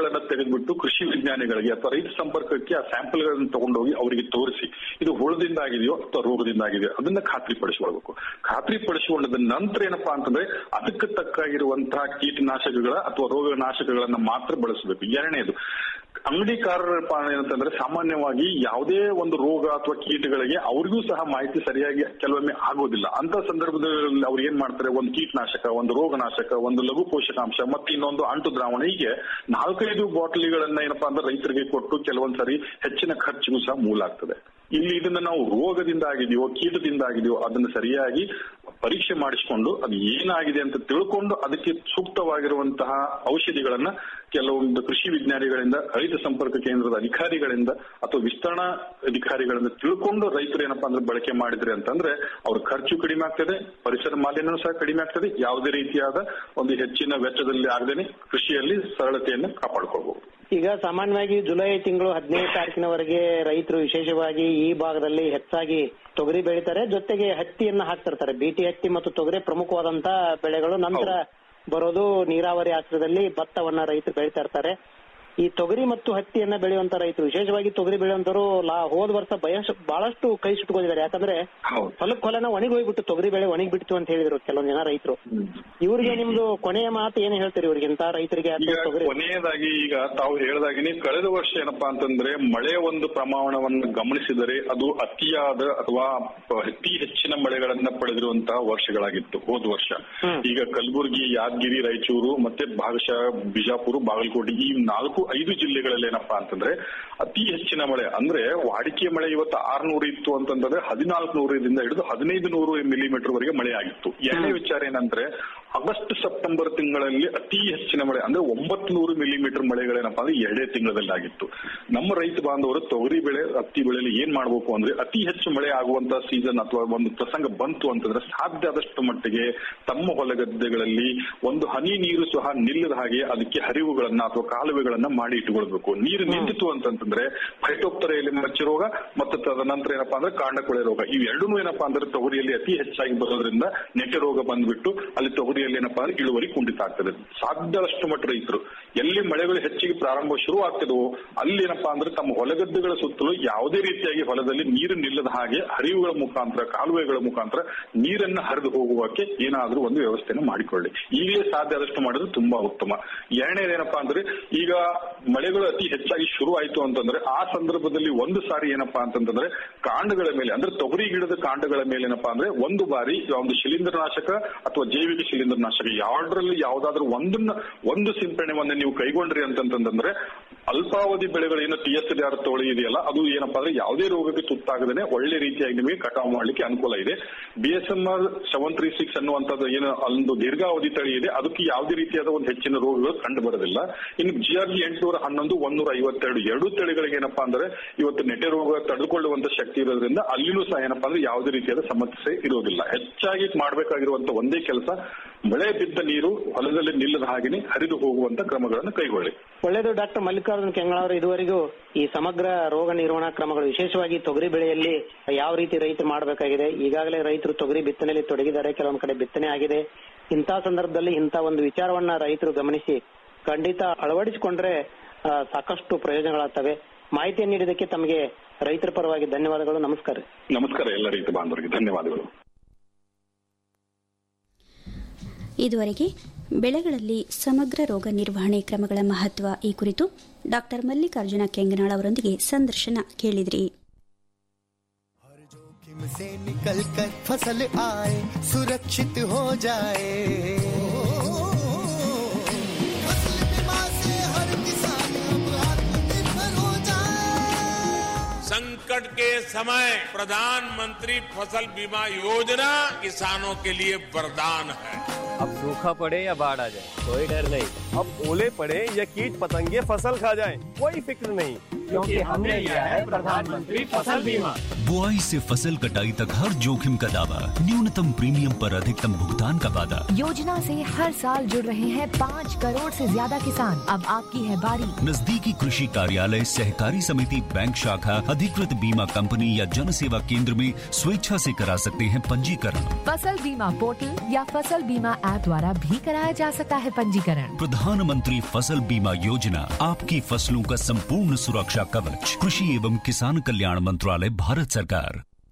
Speaker 8: ಗಳನ್ನ ತೆಗೆದುಬಿಟ್ಟು ಕೃಷಿ ವಿಜ್ಞಾನಿಗಳಿಗೆ ಅಥವಾ ರೈತ ಸಂಪರ್ಕಕ್ಕೆ ಆ ಸ್ಯಾಂಪಲ್ ಗಳನ್ನ ತಗೊಂಡೋಗಿ ಅವರಿಗೆ ತೋರಿಸಿ ಇದು ಹುಳದಿಂದ ಆಗಿದೆಯೋ ಅಥವಾ ರೋಗದಿಂದ ಆಗಿದೆಯೋ ಅದನ್ನ ಖಾತ್ರಿ ಪಡಿಸಿಕೊಳ್ಬೇಕು ಖಾತ್ರಿ ಪಡಿಸಿಕೊಂಡದ ನಂತರ ಏನಪ್ಪಾ ಅಂತಂದ್ರೆ ಅದಕ್ಕೆ ತಕ್ಕಾಗಿರುವಂತಹ ಕೀಟನಾಶಕಗಳ ಅಥವಾ ರೋಗನಾಶಕಗಳನ್ನ ಮಾತ್ರ ಬಳಸಬೇಕು ಎರಡನೇದು ಅಂಗಡಿಕಾರರಪ್ಪ ಏನಂತಂದ್ರೆ ಸಾಮಾನ್ಯವಾಗಿ ಯಾವುದೇ ಒಂದು ರೋಗ ಅಥವಾ ಕೀಟಗಳಿಗೆ ಅವ್ರಿಗೂ ಸಹ ಮಾಹಿತಿ ಸರಿಯಾಗಿ ಕೆಲವೊಮ್ಮೆ ಆಗೋದಿಲ್ಲ ಅಂತ ಸಂದರ್ಭದಲ್ಲಿ ಅವ್ರು ಏನ್ ಮಾಡ್ತಾರೆ ಒಂದು ಕೀಟನಾಶಕ ಒಂದು ರೋಗನಾಶಕ ಒಂದು ಲಘು ಪೋಷಕಾಂಶ ಮತ್ತೆ ಇನ್ನೊಂದು ಅಂಟು ದ್ರಾವಣ ಹೀಗೆ ನಾಲ್ಕೈದು ಬಾಟಲಿಗಳನ್ನ ಏನಪ್ಪಾ ಅಂದ್ರೆ ರೈತರಿಗೆ ಕೊಟ್ಟು ಕೆಲವೊಂದ್ ಸರಿ ಹೆಚ್ಚಿನ ಖರ್ಚಿಗೂ ಸಹ ಮೂಲ ಆಗ್ತದೆ ಇಲ್ಲಿ ಇದನ್ನ ನಾವು ರೋಗದಿಂದ ಆಗಿದೆಯೋ ಕೀಟದಿಂದ ಆಗಿದೆಯೋ ಅದನ್ನ ಸರಿಯಾಗಿ ಪರೀಕ್ಷೆ ಮಾಡಿಸಿಕೊಂಡು ಅದು ಏನಾಗಿದೆ ಅಂತ ತಿಳ್ಕೊಂಡು ಅದಕ್ಕೆ ಸೂಕ್ತವಾಗಿರುವಂತಹ ಔಷಧಿಗಳನ್ನ ಕೆಲವೊಂದು ಕೃಷಿ ವಿಜ್ಞಾನಿಗಳಿಂದ ರೈತ ಸಂಪರ್ಕ ಕೇಂದ್ರದ ಅಧಿಕಾರಿಗಳಿಂದ ಅಥವಾ ವಿಸ್ತರಣಾ ಅಧಿಕಾರಿಗಳಿಂದ ತಿಳ್ಕೊಂಡು ರೈತರು ಏನಪ್ಪಾ ಅಂದ್ರೆ ಬಳಕೆ ಮಾಡಿದ್ರೆ ಅಂತಂದ್ರೆ ಅವ್ರ ಖರ್ಚು ಕಡಿಮೆ ಆಗ್ತದೆ ಪರಿಸರ ಮಾಲಿನ್ಯ ಸಹ ಕಡಿಮೆ ಆಗ್ತದೆ ಯಾವುದೇ ರೀತಿಯಾದ ಒಂದು ಹೆಚ್ಚಿನ ವೆಚ್ಚದಲ್ಲಿ ಆಗದೇನೆ ಕೃಷಿಯಲ್ಲಿ ಸರಳತೆಯನ್ನು ಕಾಪಾಡ್ಕೊಳ್ಬಹುದು
Speaker 7: ಈಗ ಸಾಮಾನ್ಯವಾಗಿ ಜುಲೈ ತಿಂಗಳು ಹದಿನೈದು ತಾರೀಕಿನವರೆಗೆ ರೈತರು ವಿಶೇಷವಾಗಿ ಈ ಭಾಗದಲ್ಲಿ ಹೆಚ್ಚಾಗಿ ತೊಗರಿ ಬೆಳಿತಾರೆ ಜೊತೆಗೆ ಹತ್ತಿಯನ್ನ ಹಾಕ್ತಿರ್ತಾರೆ ಬೀಟಿ ಹತ್ತಿ ಮತ್ತು ತೊಗರಿ ಪ್ರಮುಖವಾದಂತ ಬೆಳೆಗಳು ನಂತರ ಬರೋದು ನೀರಾವರಿ ಆಶ್ರಯದಲ್ಲಿ ಭತ್ತವನ್ನ ರೈತರು ಬೆಳಿತಾ ಇರ್ತಾರೆ ಈ ತೊಗರಿ ಮತ್ತು ಹತ್ತಿಯನ್ನ ಬೆಳೆಯುವಂತ ರೈತರು ವಿಶೇಷವಾಗಿ ತೊಗರಿ ಬೆಳೆಯುವಂತರು ಲಾ ಹೋದ ವರ್ಷ ಬಯಸ್ ಬಹಳಷ್ಟು ಕೈ ಸುಟ್ಕೊಂಡಿದ್ದಾರೆ ಯಾಕಂದ್ರೆ ಹೊಲಕ್ ಹೊಲನ ಒಣಗಿ ಹೋಗ್ಬಿಟ್ಟು ತೊಗರಿ ಬೆಳೆ ಒಣಗಿ ಬಿಡ್ತು ಅಂತ ಹೇಳಿದ್ರು ಕೆಲವೊಂದ್ ಜನ ರೈತರು ಇವ್ರಿಗೆ ನಿಮ್ದು ಕೊನೆಯ ಮಾತು ಏನ್ ಹೇಳ್ತೀರಿ ಇವ್ರಿಗೆ ಇಂತ ರೈತರಿಗೆ
Speaker 8: ಈಗ
Speaker 7: ಅಥವಾ ತೊಗರಿ
Speaker 8: ಕೊನೆಯದಾಗಿ ಈಗ ತಾವು ಹೇಳಿದಾಗಿನೇ ಕಳೆದ ವರ್ಷ ಏನಪ್ಪಾ ಅಂತಂದ್ರೆ ಮಳೆಯ ಒಂದು ಪ್ರಮಾಣವನ್ನು ಗಮನಿಸಿದರೆ ಅದು ಅತಿಯಾದ ಅಥವಾ ಅತಿ ಹೆಚ್ಚಿನ ಮಳೆಗಳನ್ನ ಪಡೆದಿರುವಂತಹ ವರ್ಷಗಳಾಗಿತ್ತು ಹೋದ ವರ್ಷ ಈಗ ಕಲಬುರಗಿ ಯಾದಗಿರಿ ರಾಯಚೂರು ಮತ್ತೆ ಭಾಗಶಃ ಬಿಜಾಪುರ ಬಾಗಲಕೋಟೆ ಈ ನಾಲ್ಕು ಐದು ಜಿಲ್ಲೆಗಳಲ್ಲಿ ಏನಪ್ಪಾ ಅಂತಂದ್ರೆ ಅತಿ ಹೆಚ್ಚಿನ ಮಳೆ ಅಂದ್ರೆ ವಾಡಿಕೆ ಮಳೆ ಇವತ್ತು ಆರ್ನೂರು ಇತ್ತು ಅಂತಂದ್ರೆ ಹದಿನಾಲ್ಕು ನೂರರಿಂದ ಹಿಡಿದು ಹದಿನೈದು ನೂರು ಮಿಲಿಮೀಟರ್ ವರೆಗೆ ಮಳೆ ಆಗಿತ್ತು ಎರಡನೇ ವಿಚಾರ ಏನಂದ್ರೆ ಆಗಸ್ಟ್ ಸೆಪ್ಟೆಂಬರ್ ತಿಂಗಳಲ್ಲಿ ಅತಿ ಹೆಚ್ಚಿನ ಮಳೆ ಅಂದ್ರೆ ಒಂಬತ್ತು ನೂರು ಮಿಲಿಮೀಟರ್ ಮಳೆಗಳೇನಪ್ಪಾ ಅಂದ್ರೆ ಎರಡೇ ತಿಂಗಳಲ್ಲಿ ಆಗಿತ್ತು ನಮ್ಮ ರೈತ ಬಾಂಧವರು ತೊಗರಿ ಬೆಳೆ ಹತ್ತಿ ಬೆಳೆಯಲ್ಲಿ ಏನ್ ಮಾಡ್ಬೇಕು ಅಂದ್ರೆ ಅತಿ ಹೆಚ್ಚು ಮಳೆ ಆಗುವಂತ ಸೀಸನ್ ಅಥವಾ ಒಂದು ಪ್ರಸಂಗ ಬಂತು ಅಂತಂದ್ರೆ ಸಾಧ್ಯ ಆದಷ್ಟು ಮಟ್ಟಿಗೆ ತಮ್ಮ ಹೊಲಗದ್ದೆಗಳಲ್ಲಿ ಒಂದು ಹನಿ ನೀರು ಸಹ ನಿಲ್ಲದ ಹಾಗೆ ಅದಕ್ಕೆ ಹರಿವುಗಳನ್ನ ಅಥವಾ ಕಾಲುವೆಗಳನ್ನ ಮಾಡಿ ಇಟ್ಟುಕೊಳ್ಬೇಕು ನೀರು ನಿಂತಿತು ಅಂತಂತಂದ್ರೆ ಫೈಟೋಪ್ತರೆಯಲ್ಲಿ ಮಚ್ಚ ರೋಗ ಮತ್ತು ತದನಂತರ ಏನಪ್ಪಾ ಅಂದ್ರೆ ಕಾಂಡಕೊಳೆ ರೋಗ ಇವೆರಡೂ ಏನಪ್ಪಾ ಅಂದ್ರೆ ತೊಗರಿಯಲ್ಲಿ ಅತಿ ಹೆಚ್ಚಾಗಿ ಬರೋದ್ರಿಂದ ನೆಟ್ಟೆ ರೋಗ ಬಂದ್ಬಿಟ್ಟು ಅಲ್ಲಿ ತೊಗರಿಯಲ್ಲಿ ಏನಪ್ಪಾ ಅಂದ್ರೆ ಇಳುವರಿ ಕುಂಠಿತ ಆಗ್ತದೆ ಸಾಧ್ಯದಷ್ಟು ಮಟ್ಟ ರೈತರು ಎಲ್ಲಿ ಮಳೆಗಳು ಹೆಚ್ಚಿಗೆ ಪ್ರಾರಂಭ ಶುರು ಆಗ್ತದವೋ ಅಲ್ಲಿ ಏನಪ್ಪಾ ಅಂದ್ರೆ ತಮ್ಮ ಹೊಲಗದ್ದೆಗಳ ಸುತ್ತಲೂ ಯಾವುದೇ ರೀತಿಯಾಗಿ ಹೊಲದಲ್ಲಿ ನೀರು ನಿಲ್ಲದ ಹಾಗೆ ಹರಿವುಗಳ ಮುಖಾಂತರ ಕಾಲುವೆಗಳ ಮುಖಾಂತರ ನೀರನ್ನ ಹರಿದು ಹೋಗುವಕ್ಕೆ ಏನಾದ್ರೂ ಒಂದು ವ್ಯವಸ್ಥೆಯನ್ನು ಮಾಡಿಕೊಳ್ಳಿ ಈಗಲೇ ಸಾಧ್ಯ ಆದಷ್ಟು ಮಾಡಿದ್ರೆ ತುಂಬಾ ಉತ್ತಮ ಎರಡನೇದೇನಪ್ಪಾ ಅಂದ್ರೆ ಈಗ ಮಳೆಗಳು ಅತಿ ಹೆಚ್ಚಾಗಿ ಶುರು ಆಯ್ತು ಅಂತಂದ್ರೆ ಆ ಸಂದರ್ಭದಲ್ಲಿ ಒಂದು ಸಾರಿ ಏನಪ್ಪಾ ಅಂತಂದ್ರೆ ಕಾಂಡಗಳ ಮೇಲೆ ಅಂದ್ರೆ ತೊಗರಿ ಗಿಡದ ಕಾಂಡಗಳ ಮೇಲೆ ಏನಪ್ಪಾ ಅಂದ್ರೆ ಒಂದು ಬಾರಿ ಒಂದು ಶಿಲೀಂಧ್ರನಾಶಕ ಅಥವಾ ಜೈವಿಕ ಶಿಲೀಂಧ್ರನಾಶಕ ಯಾವ್ದ್ರಲ್ಲಿ ಯಾವ್ದಾದ್ರು ಒಂದನ್ನ ಒಂದು ಸಿಂಪಡಣೆಯನ್ನ ನೀವು ಕೈಗೊಂಡ್ರಿ ಅಂತಂತಂದ್ರೆ ಅಲ್ಪಾವಧಿ ಬೆಳೆಗಳು ಏನು ಟಿ ಎಸ್ ಆರ್ ತೋಳಿ ಇದೆಯಲ್ಲ ಅದು ಏನಪ್ಪಾ ಅಂದ್ರೆ ಯಾವುದೇ ರೋಗಕ್ಕೆ ತುತ್ತಾಗದೇನೆ ಒಳ್ಳೆ ರೀತಿಯಾಗಿ ನಿಮಗೆ ಕಟಾವು ಮಾಡ್ಲಿಕ್ಕೆ ಅನುಕೂಲ ಇದೆ B S M R seven three six ಅನ್ನುವಂಥದ್ದು ಏನು ಒಂದು ದೀರ್ಘಾವಧಿ ತಳಿ ಇದೆ ಅದಕ್ಕೆ ಯಾವುದೇ ರೀತಿಯಾದ ಒಂದು ಹೆಚ್ಚಿನ ರೋಗಗಳು ಕಂಡು ಬರೋದಿಲ್ಲ ಇನ್ನು ಜಿ ಆರ್ ಜಿ ಎಂಟುನೂರ ಹನ್ನೊಂದು ಒಂದೂರ ಐವತ್ತೆರಡು ಎರಡು ತಳಿಗಳಿಗೆ ಏನಪ್ಪಾ ಅಂದ್ರೆ ಇವತ್ತು ನೆಟ್ಟೆ ರೋಗ ತಡೆದುಕೊಳ್ಳುವಂತ ಶಕ್ತಿ ಇರೋದ್ರಿಂದ ಅಲ್ಲಿನೂ ಸಹ ಏನಪ್ಪಾ ಅಂದ್ರೆ ಯಾವುದೇ ರೀತಿಯಾದ ಸಮಸ್ಯೆ ಇರೋದಿಲ್ಲ ಹೆಚ್ಚಾಗಿ ಮಾಡಬೇಕಾಗಿರುವಂತ ಒಂದೇ ಕೆಲಸ ಮಳೆ ಬಿದ್ದ ನೀರು ಹೊಲದಲ್ಲಿ ನಿಲ್ಲದ ಹಾಗೆನೆ ಹರಿದು ಹೋಗುವಂತ ಕ್ರಮಗಳನ್ನು ಕೈಗೊಳ್ಳಿ
Speaker 7: ಒಳ್ಳೆಯದು ಡಾಕ್ಟರ್ ಮಲ್ಲಿಕಾರ್ಜುನ್ ಕೆಂಗಳವರು ಇದುವರೆಗೂ ಈ ಸಮಗ್ರ ರೋಗ ನಿರ್ವಹಣಾ ಕ್ರಮಗಳು ವಿಶೇಷವಾಗಿ ತೊಗರಿ ಬೆಳೆಯಲ್ಲಿ ಯಾವ ರೀತಿ ರೈತರು ಮಾಡಬೇಕಾಗಿದೆ ಈಗಾಗಲೇ ರೈತರು ತೊಗರಿ ಬಿತ್ತನೆಯಲ್ಲಿ ತೊಡಗಿದ್ದಾರೆ ಕೆಲವೊಂದು ಕಡೆ ಬಿತ್ತನೆ ಆಗಿದೆ ಇಂಥ ಸಂದರ್ಭದಲ್ಲಿ ಇಂಥ ಒಂದು ವಿಚಾರವನ್ನ ರೈತರು ಗಮನಿಸಿ ಖಂಡಿತ ಅಳವಡಿಸಿಕೊಂಡ್ರೆ ಆ, ಸಾಕಷ್ಟು ಪ್ರಯೋಜನಗಳಾಗ್ತವೆ ಮಾಹಿತಿಯನ್ನು ನೀಡಿದ್ದಕ್ಕೆ ತಮಗೆ ರೈತರ ಪರವಾಗಿ ಧನ್ಯವಾದಗಳು ನಮಸ್ಕಾರ
Speaker 8: ನಮಸ್ಕಾರ ಎಲ್ಲ ರೈತ ಬಾಂಧವರಿಗೆ ಧನ್ಯವಾದಗಳು
Speaker 1: ಇದುವರೆಗೆ ಬೆಳೆಗಳಲ್ಲಿ ಸಮಗ್ರ ರೋಗ ನಿರ್ವಹಣೆ ಕ್ರಮಗಳ ಮಹತ್ವ ಈ ಕುರಿತು ಡಾಕ್ಟರ್ ಮಲ್ಲಿಕಾರ್ಜುನ ಕೆಂಗನಾಳ್ ಅವರೊಂದಿಗೆ ಸಂದರ್ಶನ ಕೇಳಿದ್ರಿ
Speaker 5: जोखिम से निकल कर फसल आए सुरक्षित हो जाए फसल बीमा से हर किसान अब आत्मनिर्भर हो जाए
Speaker 9: संकट के समय प्रधानमंत्री फसल बीमा योजना किसानों के लिए वरदान है
Speaker 10: अब सूखा पड़े या बाढ़ आ जाए कोई डर नहीं अब ओले पड़े या कीट पतंगे फसल खा जाए कोई फिक्र नहीं
Speaker 11: क्योंकि हमने लिया है प्रधानमंत्री फसल बीमा
Speaker 12: बुआई से फसल कटाई तक हर जोखिम का दावा न्यूनतम प्रीमियम पर अधिकतम भुगतान का वादा
Speaker 13: योजना से हर साल जुड़ रहे हैं पाँच करोड़ से ज्यादा किसान अब आपकी है बारी
Speaker 12: नजदीकी कृषि कार्यालय सहकारी समिति बैंक शाखा अधिकृत बीमा कंपनी या जन सेवा केंद्र में स्वेच्छा से करा सकते हैं पंजीकरण
Speaker 13: फसल बीमा पोर्टल या फसल बीमा ऐप द्वारा भी कराया जा सकता है पंजीकरण
Speaker 12: प्रधानमंत्री फसल बीमा योजना आपकी फसलों का संपूर्ण सुरक्षा कवच कृषि एवं किसान कल्याण मंत्रालय भारत सरकार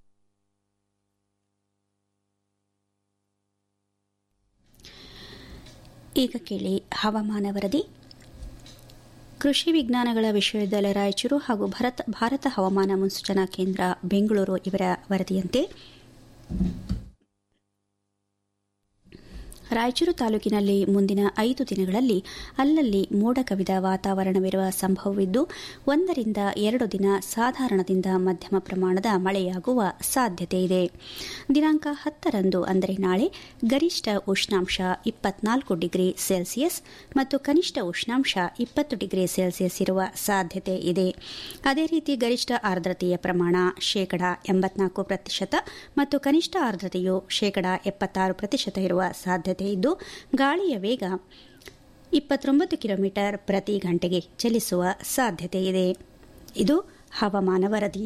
Speaker 1: ಈಗ ಕೇಳಿ ಹವಾಮಾನ ವರದಿ ಕೃಷಿ ವಿಜ್ಞಾನಗಳ ವಿಶ್ವವಿದ್ಯಾಲಯ ರಾಯಚೂರು ಹಾಗೂ ಭಾರತ ಭಾರತ ಹವಾಮಾನ ಮುನ್ಸೂಚನಾ ಕೇಂದ್ರ ಬೆಂಗಳೂರು ಇವರ ವರದಿಯಂತೆ ರಾಯಚೂರು ತಾಲೂಕಿನಲ್ಲಿ ಮುಂದಿನ ಐದು ದಿನಗಳಲ್ಲಿ ಅಲ್ಲಲ್ಲಿ ಮೋಡ ಕವಿದ ವಾತಾವರಣವಿರುವ ಸಂಭವವಿದ್ದು ಒಂದರಿಂದ ಎರಡು ದಿನ ಸಾಧಾರಣದಿಂದ ಮಧ್ಯಮ ಪ್ರಮಾಣದ ಮಳೆಯಾಗುವ ಸಾಧ್ಯತೆ ಇದೆ ದಿನಾಂಕ ಹತ್ತರಂದು ಅಂದರೆ ನಾಳೆ ಗರಿಷ್ಠ ಉಷ್ಣಾಂಶ ಇಪ್ಪತ್ನಾಲ್ಕು ಡಿಗ್ರಿ ಸೆಲ್ಸಿಯಸ್ ಮತ್ತು ಕನಿಷ್ಠ ಉಷ್ಣಾಂಶ ಇಪ್ಪತ್ತು ಡಿಗ್ರಿ ಸೆಲ್ಸಿಯಸ್ ಇರುವ ಸಾಧ್ಯತೆ ಇದೆ ಅದೇ ರೀತಿ ಗರಿಷ್ಠ ಆರ್ದ್ರತೆಯ ಪ್ರಮಾಣ ಶೇಕಡ ಎಂಬತ್ನಾಲ್ಕು ಪ್ರತಿಶತ ಮತ್ತು ಕನಿಷ್ಠ ಆರ್ದ್ರತೆಯು ಶೇಕಡ ಎಪ್ಪತ್ತಾರು ಪ್ರತಿಶತ ಇರುವ ಸಾಧ್ಯತೆ ಇದ್ದು ಗಾಳಿಯ ವೇಗ ಇಪ್ಪತ್ತೊಂಬತ್ತು ಕಿಲೋಮೀಟರ್ ಪ್ರತಿ ಗಂಟೆಗೆ ಚಲಿಸುವ ಸಾಧ್ಯತೆ ಇದೆ ಇದು ಹವಾಮಾನ ವರದಿ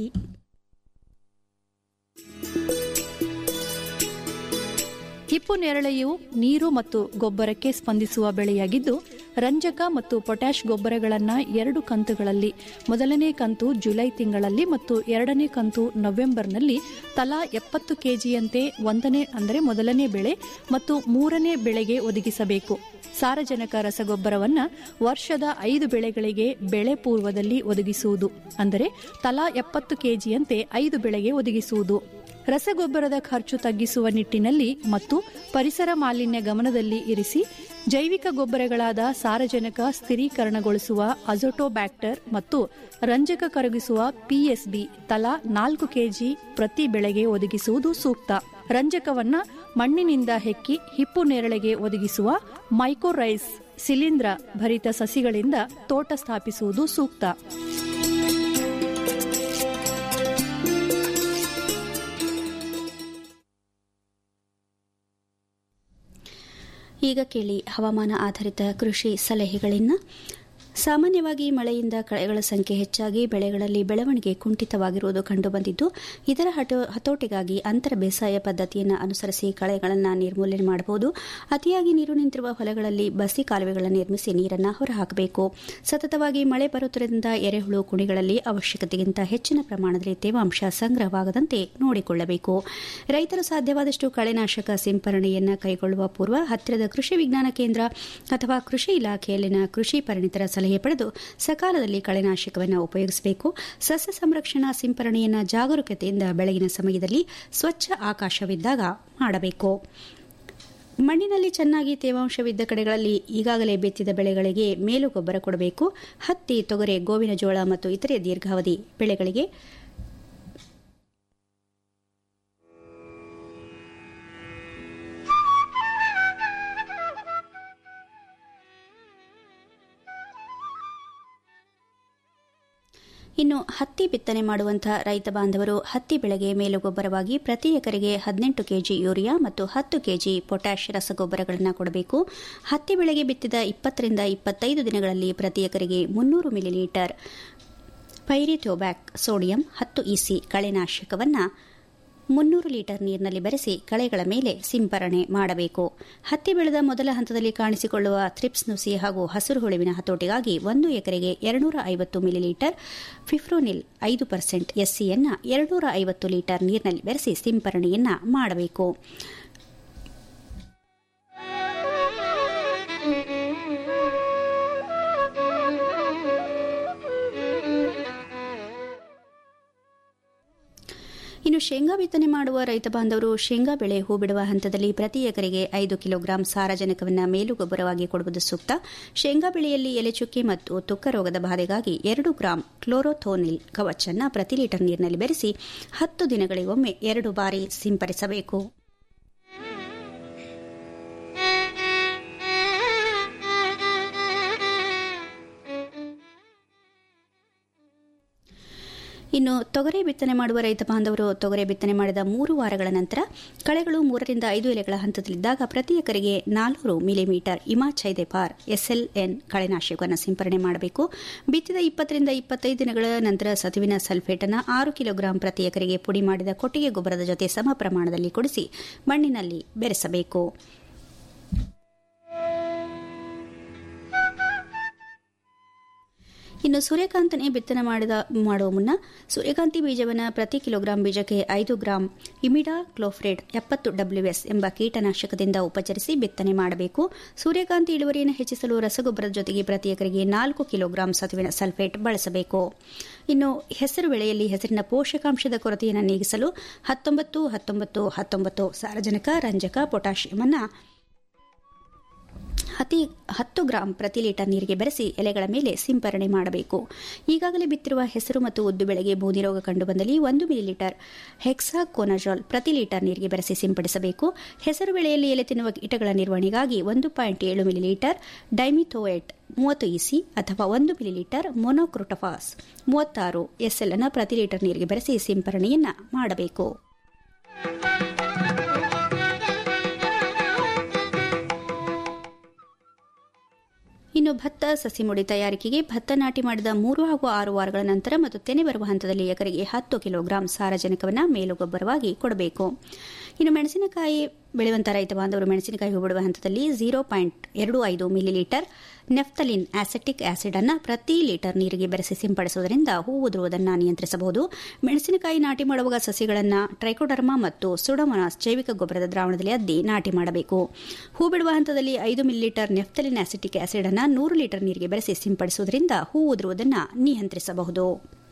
Speaker 14: ಹಿಪ್ಪು ನೇರಳೆಯು ನೀರು ಮತ್ತು ಗೊಬ್ಬರಕ್ಕೆ ಸ್ಪಂದಿಸುವ ಬೆಳೆಯಾಗಿದ್ದು ರಂಜಕ ಮತ್ತು ಪೊಟ್ಯಾಷ್ ಗೊಬ್ಬರಗಳನ್ನು ಎರಡು ಕಂತುಗಳಲ್ಲಿ ಮೊದಲನೇ ಕಂತು ಜುಲೈ ತಿಂಗಳಲ್ಲಿ ಮತ್ತು ಎರಡನೇ ಕಂತು ನವೆಂಬರ್ನಲ್ಲಿ ತಲಾ ಎಪ್ಪತ್ತು ಕೆಜಿಯಂತೆ ಒಂದನೇ ಅಂದರೆ ಮೊದಲನೇ ಬೆಳೆ ಮತ್ತು ಮೂರನೇ ಬೆಳೆಗೆ ಒದಗಿಸಬೇಕು ಸಾರಜನಕ ರಸಗೊಬ್ಬರವನ್ನು ವರ್ಷದ ಐದು ಬೆಳೆಗಳಿಗೆ ಬೆಳೆ ಪೂರ್ವದಲ್ಲಿ ಒದಗಿಸುವುದು ಅಂದರೆ ತಲಾ ಎಪ್ಪತ್ತು ಕೆಜಿಯಂತೆ ಐದು ಬೆಳೆಗೆ ಒದಗಿಸುವುದು ರಸಗೊಬ್ಬರದ ಖರ್ಚು ತಗ್ಗಿಸುವ ನಿಟ್ಟಿನಲ್ಲಿ ಮತ್ತು ಪರಿಸರ ಮಾಲಿನ್ಯ ಗಮನದಲ್ಲಿ ಇರಿಸಿ ಜೈವಿಕ ಗೊಬ್ಬರಗಳಾದ ಸಾರಜನಕ ಸ್ಥಿರೀಕರಣಗೊಳಿಸುವ ಅಜೋಟೋಬ್ಯಾಕ್ಟರ್ ಮತ್ತು ರಂಜಕ ಕರಗಿಸುವ ಪಿಎಸ್ಬಿ ತಲಾ ನಾಲ್ಕು ಕೆಜಿ ಪ್ರತಿ ಬೆಳೆಗೆ ಒದಗಿಸುವುದು ಸೂಕ್ತ ರಂಜಕವನ್ನ ಮಣ್ಣಿನಿಂದ ಹೆಕ್ಕಿ ಹಿಪ್ಪು ನೇರಳೆಗೆ ಒದಗಿಸುವ ಮೈಕೋರೈಸ್ ಶಿಲೀಂಧ್ರ ಭರಿತ ಸಸಿಗಳಿಂದ ತೋಟ ಸ್ಥಾಪಿಸುವುದು ಸೂಕ್ತ
Speaker 1: ಈಗ ಕೇಳಿ ಹವಾಮಾನ ಆಧಾರಿತ ಕೃಷಿ ಸಲಹೆಗಳನ್ನು ಸಾಮಾನ್ಯವಾಗಿ ಮಳೆಯಿಂದ ಕಳೆಗಳ ಸಂಖ್ಯೆ ಹೆಚ್ಚಾಗಿ ಬೆಳೆಗಳಲ್ಲಿ ಬೆಳವಣಿಗೆ ಕುಂಠಿತವಾಗಿರುವುದು ಕಂಡುಬಂದಿದ್ದು ಇದರ ಹತೋಟಿಗಾಗಿ ಅಂತರ ಬೇಸಾಯ ಪದ್ಧತಿಯನ್ನು ಅನುಸರಿಸಿ ಕಳೆಗಳನ್ನು ನಿರ್ಮೂಲನೆ ಮಾಡಬಹುದು ಅತಿಯಾಗಿ ನೀರು ನಿಂತಿರುವ ಹೊಲಗಳಲ್ಲಿ ಬಸಿ ಕಾಲುವೆಗಳನ್ನು ನಿರ್ಮಿಸಿ ನೀರನ್ನು ಹೊರಹಾಕಬೇಕು ಸತತವಾಗಿ ಮಳೆ ಬರುತ್ತಿರುವುದರಿಂದ ಎರೆಹುಳು ಕುಣಿಗಳಲ್ಲಿ ಅವಶ್ಯಕತೆಗಿಂತ ಹೆಚ್ಚಿನ ಪ್ರಮಾಣದಲ್ಲಿ ತೇವಾಂಶ ಸಂಗ್ರಹವಾಗದಂತೆ ನೋಡಿಕೊಳ್ಳಬೇಕು ರೈತರು ಸಾಧ್ಯವಾದಷ್ಟು ಕಳೆನಾಶಕ ಸಿಂಪರಣೆಯನ್ನು ಕೈಗೊಳ್ಳುವ ಪೂರ್ವ ಹತ್ತಿರದ ಕೃಷಿ ವಿಜ್ಞಾನ ಕೇಂದ್ರ ಅಥವಾ ಕೃಷಿ ಇಲಾಖೆಯಲ್ಲಿನ ಕೃಷಿ ಪರಿಣಿತರ ಸಲಹೆ ಪಡೆದು ಸಕಾಲದಲ್ಲಿ ಕಳೆನಾಶಕವನ್ನು ಉಪಯೋಗಿಸಬೇಕು ಸಸ್ಯ ಸಂರಕ್ಷಣಾ ಸಿಂಪರಣೆಯನ್ನು ಜಾಗರೂಕತೆಯಿಂದ ಬೆಳಗಿನ ಸಮಯದಲ್ಲಿ ಸ್ವಚ್ಛ ಆಕಾಶವಿದ್ದಾಗ ಮಾಡಬೇಕು ಮಣ್ಣಿನಲ್ಲಿ ಚೆನ್ನಾಗಿ ತೇವಾಂಶವಿದ್ದ ಕಡೆಗಳಲ್ಲಿ ಈಗಾಗಲೇ ಬಿತ್ತಿದ ಬೆಳೆಗಳಿಗೆ ಮೇಲು ಗೊಬ್ಬರ ಕೊಡಬೇಕು ಹತ್ತಿ ತೊಗರೆ ಗೋವಿನ ಜೋಳ ಮತ್ತು ಇತರೆ ದೀರ್ಘಾವಧಿ ಬೆಳೆಗಳಿಗೆ ಇನ್ನು ಹತ್ತಿ ಬಿತ್ತನೆ ಮಾಡುವಂತಹ ರೈತ ಬಾಂಧವರು ಹತ್ತಿ ಬೆಳೆಗೆ ಮೇಲುಗೊಬ್ಬರವಾಗಿ ಪ್ರತಿ ಎಕರೆಗೆ ಹದಿನೆಂಟು ಕೆಜಿ ಯೂರಿಯಾ ಮತ್ತು ಹತ್ತು ಕೆಜಿ ಪೊಟ್ಯಾಷ್ ರಸಗೊಬ್ಬರಗಳನ್ನು ಕೊಡಬೇಕು ಹತ್ತಿ ಬೆಳೆಗೆ ಬಿತ್ತಿದ ಇಪ್ಪತ್ತರಿಂದ ಇಪ್ಪತ್ತೈದು ದಿನಗಳಲ್ಲಿ ಪ್ರತಿ ಎಕರೆಗೆ ಮುನ್ನೂರು ಮಿಲಿಲೀಟರ್ ಪೈರಿಥೋಬ್ಯಾಕ್ ಸೋಡಿಯಂ ಹತ್ತು ಇಸಿ ಕಳೆನಾಶಕವನ್ನು ಮುನ್ನೂರು ಲೀಟರ್ ನೀರಿನಲ್ಲಿ ಬೆರೆಸಿ ಕಳೆಗಳ ಮೇಲೆ ಸಿಂಪರಣೆ ಮಾಡಬೇಕು ಹತ್ತಿ ಬೆಳೆದ ಮೊದಲ ಹಂತದಲ್ಲಿ ಕಾಣಿಸಿಕೊಳ್ಳುವ ಥ್ರಿಪ್ಸ್ ನುಸಿ ಹಾಗೂ ಹಸಿರು ಹುಳುವಿನ ಹತೋಟಿಗಾಗಿ ಒಂದು ಎಕರೆಗೆ ಎರಡುನೂರ ಐವತ್ತು ಮಿಲಿಲೀಟರ್ ಫಿಫ್ರೋನಿಲ್ ಐದು ಪರ್ಸೆಂಟ್ ಎಸ್ಸಿಯನ್ನು ಎರಡುನೂರ ಐವತ್ತು ಲೀಟರ್ ನೀರಿನಲ್ಲಿ ಬೆರೆಸಿ ಸಿಂಪರಣೆಯನ್ನ ಮಾಡಬೇಕು ಇನ್ನು ಶೇಂಗಾ ಬಿತ್ತನೆ ಮಾಡುವ ರೈತ ಬಾಂಧವರು ಶೇಂಗಾ ಬೆಳೆ ಹೂ ಬಿಡುವ ಹಂತದಲ್ಲಿ ಪ್ರತಿ ಎಕರೆಗೆ ಐದು ಕಿಲೋಗ್ರಾಂ ಸಾರಜನಕವನ್ನು ಮೇಲುಗೊಬ್ಬರವಾಗಿ ಕೊಡುವುದು ಸೂಕ್ತ ಶೇಂಗಾ ಬೆಳೆಯಲ್ಲಿ ಎಲೆಚುಕ್ಕೆ ಮತ್ತು ತುಕ್ಕ ರೋಗದ ಬಾಧೆಗಾಗಿ ಎರಡು ಗ್ರಾಂ ಕ್ಲೋರೋಥೋನಿಲ್ ಕವಚನ್ನು ಪ್ರತಿ ಲೀಟರ್ ನೀರಿನಲ್ಲಿ ಬೆರೆಸಿ ಹತ್ತು ದಿನಗಳಿಗೊಮ್ಮೆ ಎರಡು ಬಾರಿ ಸಿಂಪಡಿಸಬೇಕು ಇನ್ನು ತೊಗರೆ ಬಿತ್ತನೆ ಮಾಡುವ ರೈತ ಬಾಂಧವರು ತೊಗರೆ ಬಿತ್ತನೆ ಮಾಡಿದ ಮೂರು ವಾರಗಳ ನಂತರ ಕಳೆಗಳು ಮೂರರಿಂದ ಐದು ಎಲೆಗಳ ಹಂತದಲ್ಲಿದ್ದಾಗ ಪ್ರತಿ ಎಕರೆಗೆ ನಾಲ್ನೂರು ಮಿಲಿಮೀಟರ್ ಇಮಾಚೈದೆಪಾರ್ ಎಸ್ಎಲ್ಎನ್ ಕಳೆನಾಶಕವನ್ನು ಸಿಂಪರಣೆ ಮಾಡಬೇಕು ಬಿತ್ತಿದ ಇಪ್ಪತ್ತರಿಂದ ಇಪ್ಪತ್ತೈದು ದಿನಗಳ ನಂತರ ಸತುವಿನ ಸಲ್ಫೇಟ್ ಅನ್ನು ಆರು ಕಿಲೋಗ್ರಾಂ ಪ್ರತಿ ಎಕರೆಗೆ ಪುಡಿ ಮಾಡಿದ ಕೊಟ್ಟಿಗೆ ಗೊಬ್ಬರದ ಜೊತೆ ಸಮ ಪ್ರಮಾಣದಲ್ಲಿ ಕುಡಿಸಿ ಮಣ್ಣಿನಲ್ಲಿ ಬೆರೆಸಬೇಕು ಇನ್ನು ಸೂರ್ಯಕಾಂತನೆ ಬಿತ್ತನೆ ಮಾಡಿದ ಮಾಡುವ ಮುನ್ನ ಸೂರ್ಯಕಾಂತಿ ಬೀಜವನ್ನು ಪ್ರತಿ ಕಿಲೋಗ್ರಾಂ ಬೀಜಕ್ಕೆ ಐದು ಗ್ರಾಂ ಇಮಿಡಾ ಕ್ಲೋಫ್ರೇಡ್ ಎಪ್ಪತ್ತು ಡಬ್ಲ್ಯೂಎಸ್ ಎಂಬ ಕೀಟನಾಶಕದಿಂದ ಉಪಚರಿಸಿ ಬಿತ್ತನೆ ಮಾಡಬೇಕು ಸೂರ್ಯಕಾಂತಿ ಇಳುವರಿಯನ್ನು ಹೆಚ್ಚಿಸಲು ರಸಗೊಬ್ಬರದ ಜೊತೆಗೆ ಪ್ರತಿ ಎಕರೆಗೆ ನಾಲ್ಕು ಕಿಲೋಗ್ರಾಂ ಸತುವಿನ ಸಲ್ಫೇಟ್ ಬಳಸಬೇಕು ಇನ್ನು ಹೆಸರು ಬೆಳೆಯಲ್ಲಿ ಹೆಸರಿನ ಪೋಷಕಾಂಶದ ಕೊರತೆಯನ್ನು ನೀಗಿಸಲು ಹತ್ತೊಂಬತ್ತು ಹತ್ತೊಂಬತ್ತು ಹತ್ತೊಂಬತ್ತು ಸಾರಜನಕ ರಂಜಕ ಪೊಟ್ಯಾಷಿಯಂ ಅನ್ನು ಅತಿ ಹತ್ತು ಗ್ರಾಂ ಪ್ರತಿ ಲೀಟರ್ ನೀರಿಗೆ ಬೆರೆಸಿ ಎಲೆಗಳ ಮೇಲೆ ಸಿಂಪರಣೆ ಮಾಡಬೇಕು ಈಗಾಗಲೇ ಬಿತ್ತಿರುವ ಹೆಸರು ಮತ್ತು ಉದ್ದು ಬೆಳೆಗೆ ಬೂದಿ ರೋಗ ಕಂಡುಬಂದಲ್ಲಿ ಒಂದು ಮಿಲಿಲೀಟರ್ ಹೆಕ್ಸಾಕೋನಜಾಲ್ ಪ್ರತಿ ಲೀಟರ್ ನೀರಿಗೆ ಬೆರೆಸಿ ಸಿಂಪಡಿಸಬೇಕು ಹೆಸರು ಬೆಳೆಯಲ್ಲಿ ಎಲೆ ತಿನ್ನುವ ಕೀಟಗಳ ನಿರ್ವಹಣೆಗಾಗಿ ಒಂದು ಪಾಯಿಂಟ್ ಏಳು ಮಿಲಿಲೀಟರ್ ಡೈಮಿಥೋಯೇಟ್ ಮೂವತ್ತು ಇಸಿ ಅಥವಾ ಒಂದು ಮಿಲಿಲೀಟರ್ ಮೊನೋಕ್ರೋಟಫಾಸ್ ಮೂವತ್ತಾರು ಎಸ್ಎಲ್ ಅನ್ನು ಪ್ರತಿ ಲೀಟರ್ ನೀರಿಗೆ ಬೆರೆಸಿ ಸಿಂಪರಣೆಯನ್ನ ಮಾಡಬೇಕು ಇನ್ನು ಭತ್ತ ಸಸಿ ಮುಡಿ ತಯಾರಿಕೆಗೆ ಭತ್ತ ನಾಟಿ ಮಾಡಿದ ಮೂರು ಹಾಗೂ ಆರು ವಾರಗಳ ನಂತರ ಮತ್ತು ತೆನೆ ಬರುವ ಹಂತದಲ್ಲಿ ಎಕರೆಗೆ ಹತ್ತು ಕಿಲೋಗ್ರಾಂ ಸಾರಜನಕವನ್ನು ಮೇಲುಗೊಬ್ಬರವಾಗಿ ಕೊಡಬೇಕು ಇನ್ನು ಮೆಣಸಿನಕಾಯಿ ಬೆಳೆಯುವಂತಹ ರೈತ ಬಾಂಧವರು ಮೆಣಸಿನಕಾಯಿ ಹೂ ಬಿಡುವ ಹಂತದಲ್ಲಿ ಝೀರೋ ಪಾಯಿಂಟ್ ಎರಡು ಐದು ಮಿಲಿಲೀಟರ್ ನೆಫ್ತಲಿನ್ ಆಸೆಟಿಕ್ ಆಸಿಡ್ ಅನ್ನು ಪ್ರತಿ ಲೀಟರ್ ನೀರಿಗೆ ಬೆರೆಸಿ ಸಿಂಪಡಿಸುವುದರಿಂದ ಹೂ ಉದುರುವುದನ್ನು ನಿಯಂತ್ರಿಸಬಹುದು ಮೆಣಸಿನಕಾಯಿ ನಾಟಿ ಮಾಡುವಾಗ ಸಸಿಗಳನ್ನು ಟ್ರೈಕೋಡರ್ಮಾ ಮತ್ತು ಸುಡಮನಾಸ್ ಜೈವಿಕ ಗೊಬ್ಬರದ ದ್ರಾವಣದಲ್ಲಿ ಅದ್ದಿ ನಾಟಿ ಮಾಡಬೇಕು ಹೂ ಬಿಡುವ ಹಂತದಲ್ಲಿ ಐದು ಮಿಲಿಲೀಟರ್ ನೆಫ್ತಲಿನ್ ಆಸಿಟಿಕ್ ಆಸಿಡ್ ಅನ್ನು ನೂರು ಲೀಟರ್ ನೀರಿಗೆ ಬೆರೆಸಿ ಸಿಂಪಡಿಸುವುದರಿಂದ ಹೂ ಉದುರುವುದನ್ನು ನಿಯಂತ್ರಿಸಬಹುದು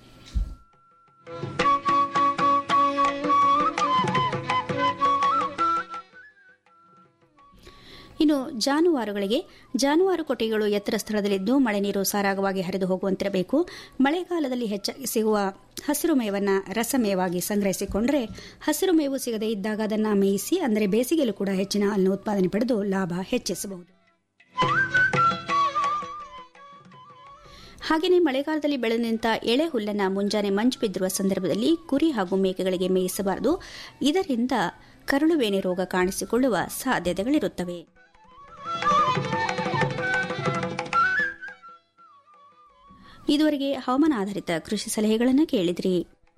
Speaker 1: ಇನ್ನು ಜಾನುವಾರುಗಳಿಗೆ ಜಾನುವಾರು ಕೊಟ್ಟಿಗೆಗಳು ಎತ್ತರ ಸ್ಥಳದಲ್ಲಿದ್ದು ಮಳೆ ನೀರು ಸಾರಾಗವಾಗಿ ಹರಿದು ಹೋಗುವಂತಿರಬೇಕು ಮಳೆಗಾಲದಲ್ಲಿ ಹೆಚ್ಚಾಗಿ ಸಿಗುವ ಹಸಿರು ಮೇವನ್ನು ರಸಮೇವಾಗಿ ಸಂಗ್ರಹಿಸಿಕೊಂಡರೆ ಹಸಿರು ಮೇವು ಸಿಗದೇ ಇದ್ದಾಗ ಅದನ್ನು ಮೇಯಿಸಿ ಅಂದರೆ ಬೇಸಿಗೆಯಲ್ಲೂ ಕೂಡ ಹೆಚ್ಚಿನ ಹಾಲನ್ನು ಉತ್ಪಾದನೆ ಪಡೆದು ಲಾಭ ಹೆಚ್ಚಿಸಬಹುದು ಹಾಗೆಯೇ ಮಳೆಗಾಲದಲ್ಲಿ ಬೆಳೆದು ನಿಂತ ಎಳೆ ಹುಲ್ಲನ್ನು ಮುಂಜಾನೆ ಮಂಜು ಬಿದ್ದಿರುವ ಸಂದರ್ಭದಲ್ಲಿ ಕುರಿ ಹಾಗೂ ಮೇಕೆಗಳಿಗೆ ಮೇಯಿಸಬಾರದು ಇದರಿಂದ ಕರುಳುವೇನೆ ರೋಗ ಕಾಣಿಸಿಕೊಳ್ಳುವ ಸಾಧ್ಯತೆಗಳಿರುತ್ತವೆ ಇದುವರೆಗೆ ಹವಾಮಾನ ಆಧಾರಿತ ಕೃಷಿ ಸಲಹೆಗಳನ್ನು ಕೇಳಿದ್ರಿ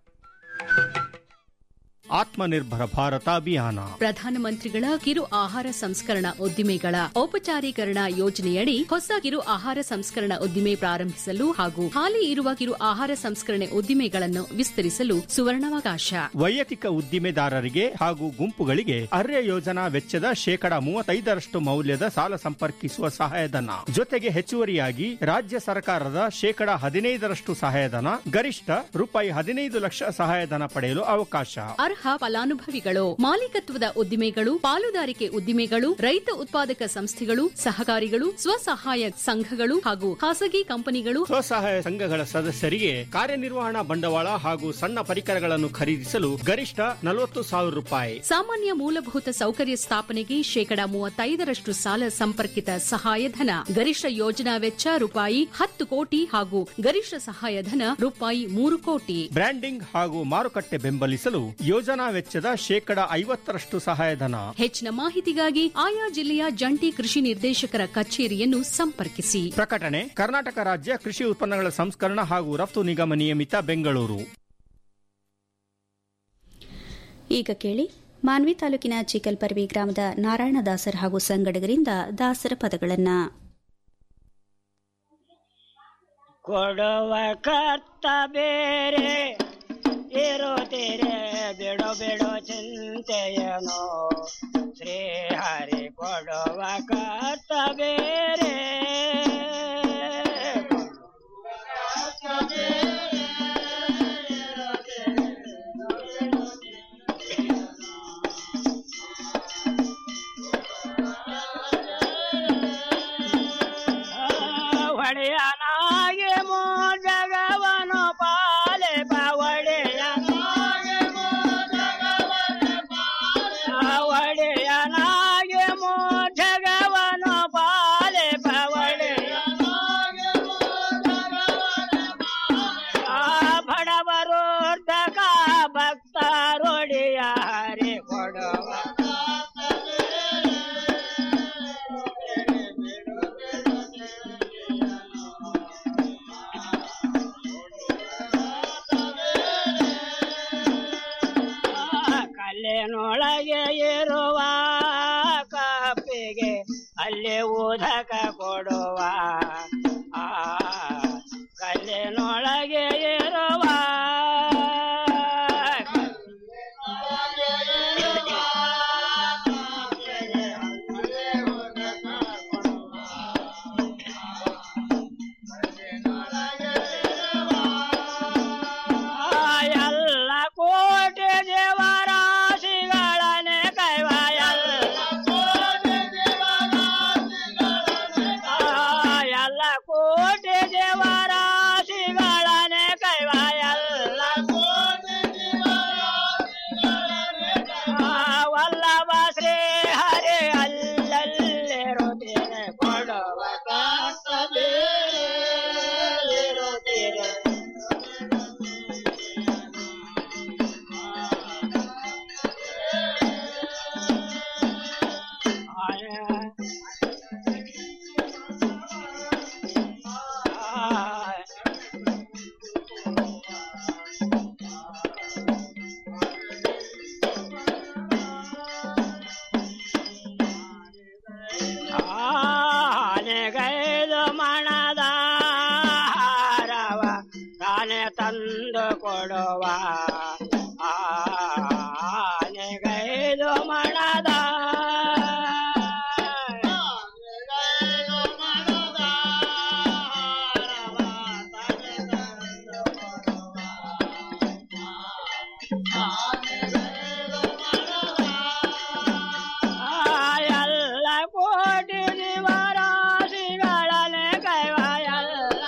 Speaker 15: ಆತ್ಮನಿರ್ಭರ ಭಾರತ ಅಭಿಯಾನ
Speaker 16: ಪ್ರಧಾನಮಂತ್ರಿಗಳ ಕಿರು ಆಹಾರ ಸಂಸ್ಕರಣಾ ಉದ್ದಿಮೆಗಳ ಔಪಚಾರೀಕರಣ ಯೋಜನೆಯಡಿ ಹೊಸ ಕಿರು ಆಹಾರ ಸಂಸ್ಕರಣಾ ಉದ್ದಿಮೆ ಪ್ರಾರಂಭಿಸಲು ಹಾಗೂ ಹಾಲಿ ಇರುವ ಕಿರು ಆಹಾರ ಸಂಸ್ಕರಣೆ ಉದ್ದಿಮೆಗಳನ್ನು ವಿಸ್ತರಿಸಲು ಸುವರ್ಣಾವಕಾಶ
Speaker 15: ವೈಯಕ್ತಿಕ ಉದ್ದಿಮೆದಾರರಿಗೆ ಹಾಗೂ ಗುಂಪುಗಳಿಗೆ ಅರ್ಯ ಯೋಜನಾ ವೆಚ್ಚದ ಶೇಕಡ ಮೂವತ್ತೈದರಷ್ಟು ಮೌಲ್ಯದ ಸಾಲ ಸಂಪರ್ಕಿಸುವ ಸಹಾಯಧನ ಜೊತೆಗೆ ಹೆಚ್ಚುವರಿಯಾಗಿ ರಾಜ್ಯ ಸರ್ಕಾರದ ಶೇಕಡ ಹದಿನೈದರಷ್ಟು ಸಹಾಯಧನ ಗರಿಷ್ಠ ರೂಪಾಯಿ ಹದಿನೈದು ಲಕ್ಷ ಸಹಾಯಧನ ಪಡೆಯಲು ಅವಕಾಶ
Speaker 16: ಅರ್ಹ ಫಲಾನುಭವಿಗಳು ಮಾಲೀಕತ್ವದ ಉದ್ದಿಮೆಗಳು ಪಾಲುದಾರಿಕೆ ಉದ್ದಿಮೆಗಳು ರೈತ ಉತ್ಪಾದಕ ಸಂಸ್ಥೆಗಳು ಸಹಕಾರಿಗಳು ಸ್ವಸಹಾಯ ಸಂಘಗಳು ಹಾಗೂ ಖಾಸಗಿ ಕಂಪನಿಗಳು
Speaker 15: ಸ್ವಸಹಾಯ ಸಂಘಗಳ ಸದಸ್ಯರಿಗೆ ಕಾರ್ಯನಿರ್ವಹಣಾ ಬಂಡವಾಳ ಹಾಗೂ ಸಣ್ಣ ಪರಿಕರಗಳನ್ನು ಖರೀದಿಸಲು ಗರಿಷ್ಠ ನಲವತ್ತು ಸಾವಿರ ರೂಪಾಯಿ
Speaker 16: ಸಾಮಾನ್ಯ ಮೂಲಭೂತ ಸೌಕರ್ಯ ಸ್ಥಾಪನೆಗೆ ಶೇಕಡ ಮೂವತ್ತೈದರಷ್ಟು ಸಾಲ ಸಂಪರ್ಕಿತ ಸಹಾಯಧನ ಗರಿಷ್ಠ ಯೋಜನಾ ವೆಚ್ಚ ರೂಪಾಯಿ ಹತ್ತು ಕೋಟಿ ಹಾಗೂ ಗರಿಷ್ಠ ಸಹಾಯಧನ ರೂಪಾಯಿ ಮೂರು ಕೋಟಿ
Speaker 15: ಬ್ರ್ಯಾಂಡಿಂಗ್ ಹಾಗೂ ಮಾರುಕಟ್ಟೆ ಬೆಂಬಲಿಸಲು ಯೋಜನಾ ವೆಚ್ಚದ ಶೇಕಡ ಐವತ್ತರಷ್ಟು ಸಹಾಯಧನ
Speaker 16: ಹೆಚ್ಚಿನ ಮಾಹಿತಿಗಾಗಿ ಆಯಾ ಜಿಲ್ಲೆಯ ಜಂಟಿ ಕೃಷಿ ನಿರ್ದೇಶಕರ ಕಚೇರಿಯನ್ನು ಸಂಪರ್ಕಿಸಿ
Speaker 15: ಪ್ರಕಟಣೆ ಕರ್ನಾಟಕ ರಾಜ್ಯ ಕೃಷಿ ಉತ್ಪನ್ನಗಳ ಸಂಸ್ಕರಣ ಹಾಗೂ ರಫ್ತು ನಿಗಮ ನಿಯಮಿತ ಬೆಂಗಳೂರು
Speaker 1: ಈಗ ಕೇಳಿ ಮಾನ್ವಿ ತಾಲೂಕಿನ ಚಿಕಲ್ಪರ್ವಿ ಗ್ರಾಮದ ನಾರಾಯಣ ದಾಸರ್ ಹಾಗೂ ಸಂಗಡಿಗರಿಂದ ದಾಸರ ಪದಗಳನ್ನ
Speaker 17: ಕೊಡುವ ಕರ್ತ ಬೇರೆ ಇರುತ್ತೀರೆ ಬಿಡೋ ಬಿಡೋ ಚಿಂತೆಯನೋ ಶ್ರೀ ಹರಿ ಕೊಡುವ ಕರ್ತ ಬೇರೆ ಒಡೆಯನಾಗಿ ಮೋ ಜಗವನು ಪಾಲೆ ಒಡೆಯನಾಗಿ ಮೋ ಒಡೆಯನಾಗಿ ಮೋ ಜಗವನು ಪಾಲೆ ಕಲ್ಲಿನೊಳಗೆ ಇರುವ ಕಪ್ಪಿಗೆ ಅಲ್ಲಿ ಉದಕ ಕೊಡುವ ಆ ಕಲ್ಲಿನೊಳಗೆ ಇರುವ ಎಲ್ಲ ಕೋಟಿ ದೇವರಾಶಿಗಳನೆ ಕೈವ ಎಲ್ಲ ಎಲ್ಲ ಕೋಟಿ ದೇವರಾಶಿಗಳನೆ ಕೈವ ಎಲ್ಲ ವಲ್ಲಭ ಶ್ರೀ ಹರಿ ಅಲ್ಲಲ್ಲಿರುತ್ತೀರೆ ಕೊಡುವ ಇರುತ್ತೀರೆ ಆನೆಗೈದು ಮಣದ ಹಾರವ ತಾನೆ ತಂದು ಕೊಡುವ ಆನೆಗೈದು ಮಣದ ಎಲ್ಲ ಕೋಟಿ ಜೀವರಾಶಿಗಳನೆ ಕೈವ ಎಲ್ಲ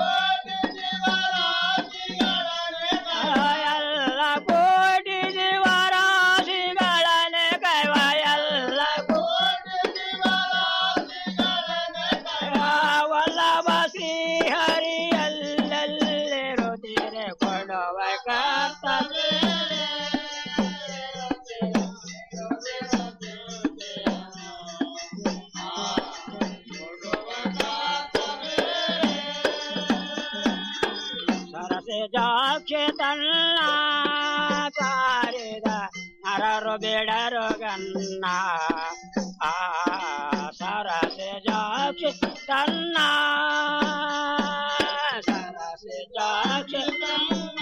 Speaker 17: ಎಲ್ಲ ಕೋಟಿ ಜೀವರಾಶಿಗಳನೆ ಕೈವ ಎಲ್ಲ ವಲ್ಲಭ ಶ್ರೀ ಹರಿ ಅಲ್ಲಲ್ಲಿರುತ್ತೀರೆ ಕೊಡುವ ಕರ್ತವ್ಯ ಸರಸೆ ಜಾಕ್ಷೆ ತನ್ನ ಸಾರಿದ ನರರು ಬೇಡರು ಗನ್ನ ಆ ಸರಸೆ ಜಾಕ್ಷೆ ತನ್ನ ಸರಸೆ ಜಾಕ್ಷೆ ತನ್ನ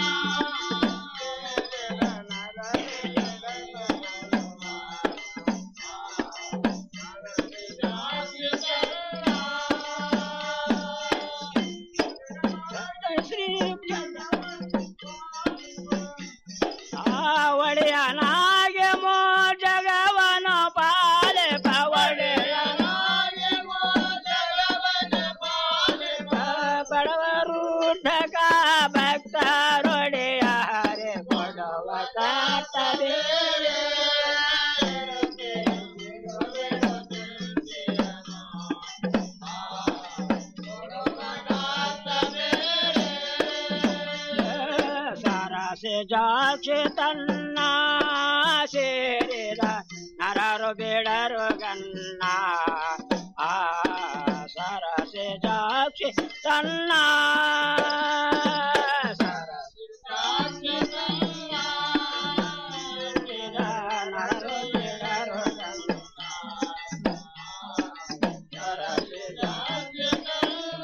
Speaker 17: ಶ್ರೀ ಒಡೆಯನಾಗೆ ಮೋ ಜಗವನ ಪಾಲೆ ಬಡವರು ಢಕ ಭಕ್ತರೊಡೆಯ ಹರೆ ಕೊಡವ ಕಾತದೆ ಸರಸೆ ಜಾಕ್ಷಿ ತನ್ನ ಸೇರಿದ ನರರು ಬೇಡರು ಗನ್ನ ಆ ಸರಸೆ ಜಾಕ್ಷಿ ತನ್ನ ಸರಸೆ ಜಾಕ್ಷಿ ತನ್ನ ಸೇರಿದ ನರರು ಬೇಡರು ಗನ್ನ. ಸರಸೆ ಜಾಕ್ಷಿ ತನ್ನ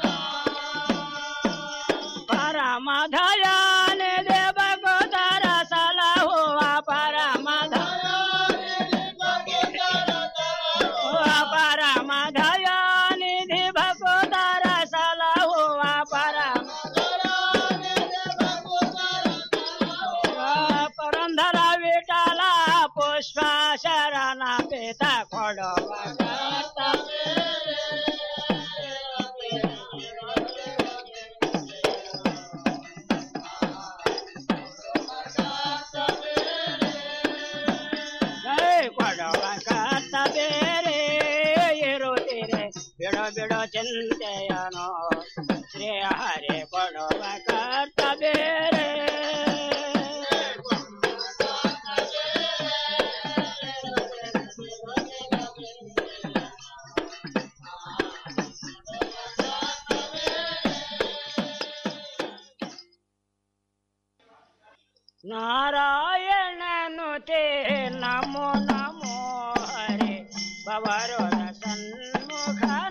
Speaker 17: ಪರಮ ದಯಾನೆ ದೇವ ಗೋದರ ಸಲಹುವ ಪರಮ ಪರಮ ದಯಾನಿಧಿ ಭಗೋದರ ಸಲಹುವ ಪರಮ ಪರಂದರ ವಿಠಲ ಪುಷ್ಪ ಶರಣ ಪಿತ ಕೊಡುವ ಜೈ ಕೊಡುವ ಕತ್ತ ಬೇರೆ ಇರುತ್ತೀರೆ ಬಿಡೋ ಬಿಡೋ ಚಿಂತೆಯನು ಶ್ರೀ ಹರಿ ಕೊಡುವ ಕತ್ತ ಬೇರೆ ನಾರಾಯಣನು ಪತೆ ನಮೋ ನಮೋ ಹರೆ ಭವರೋಗ ಸನ್ಮುಖ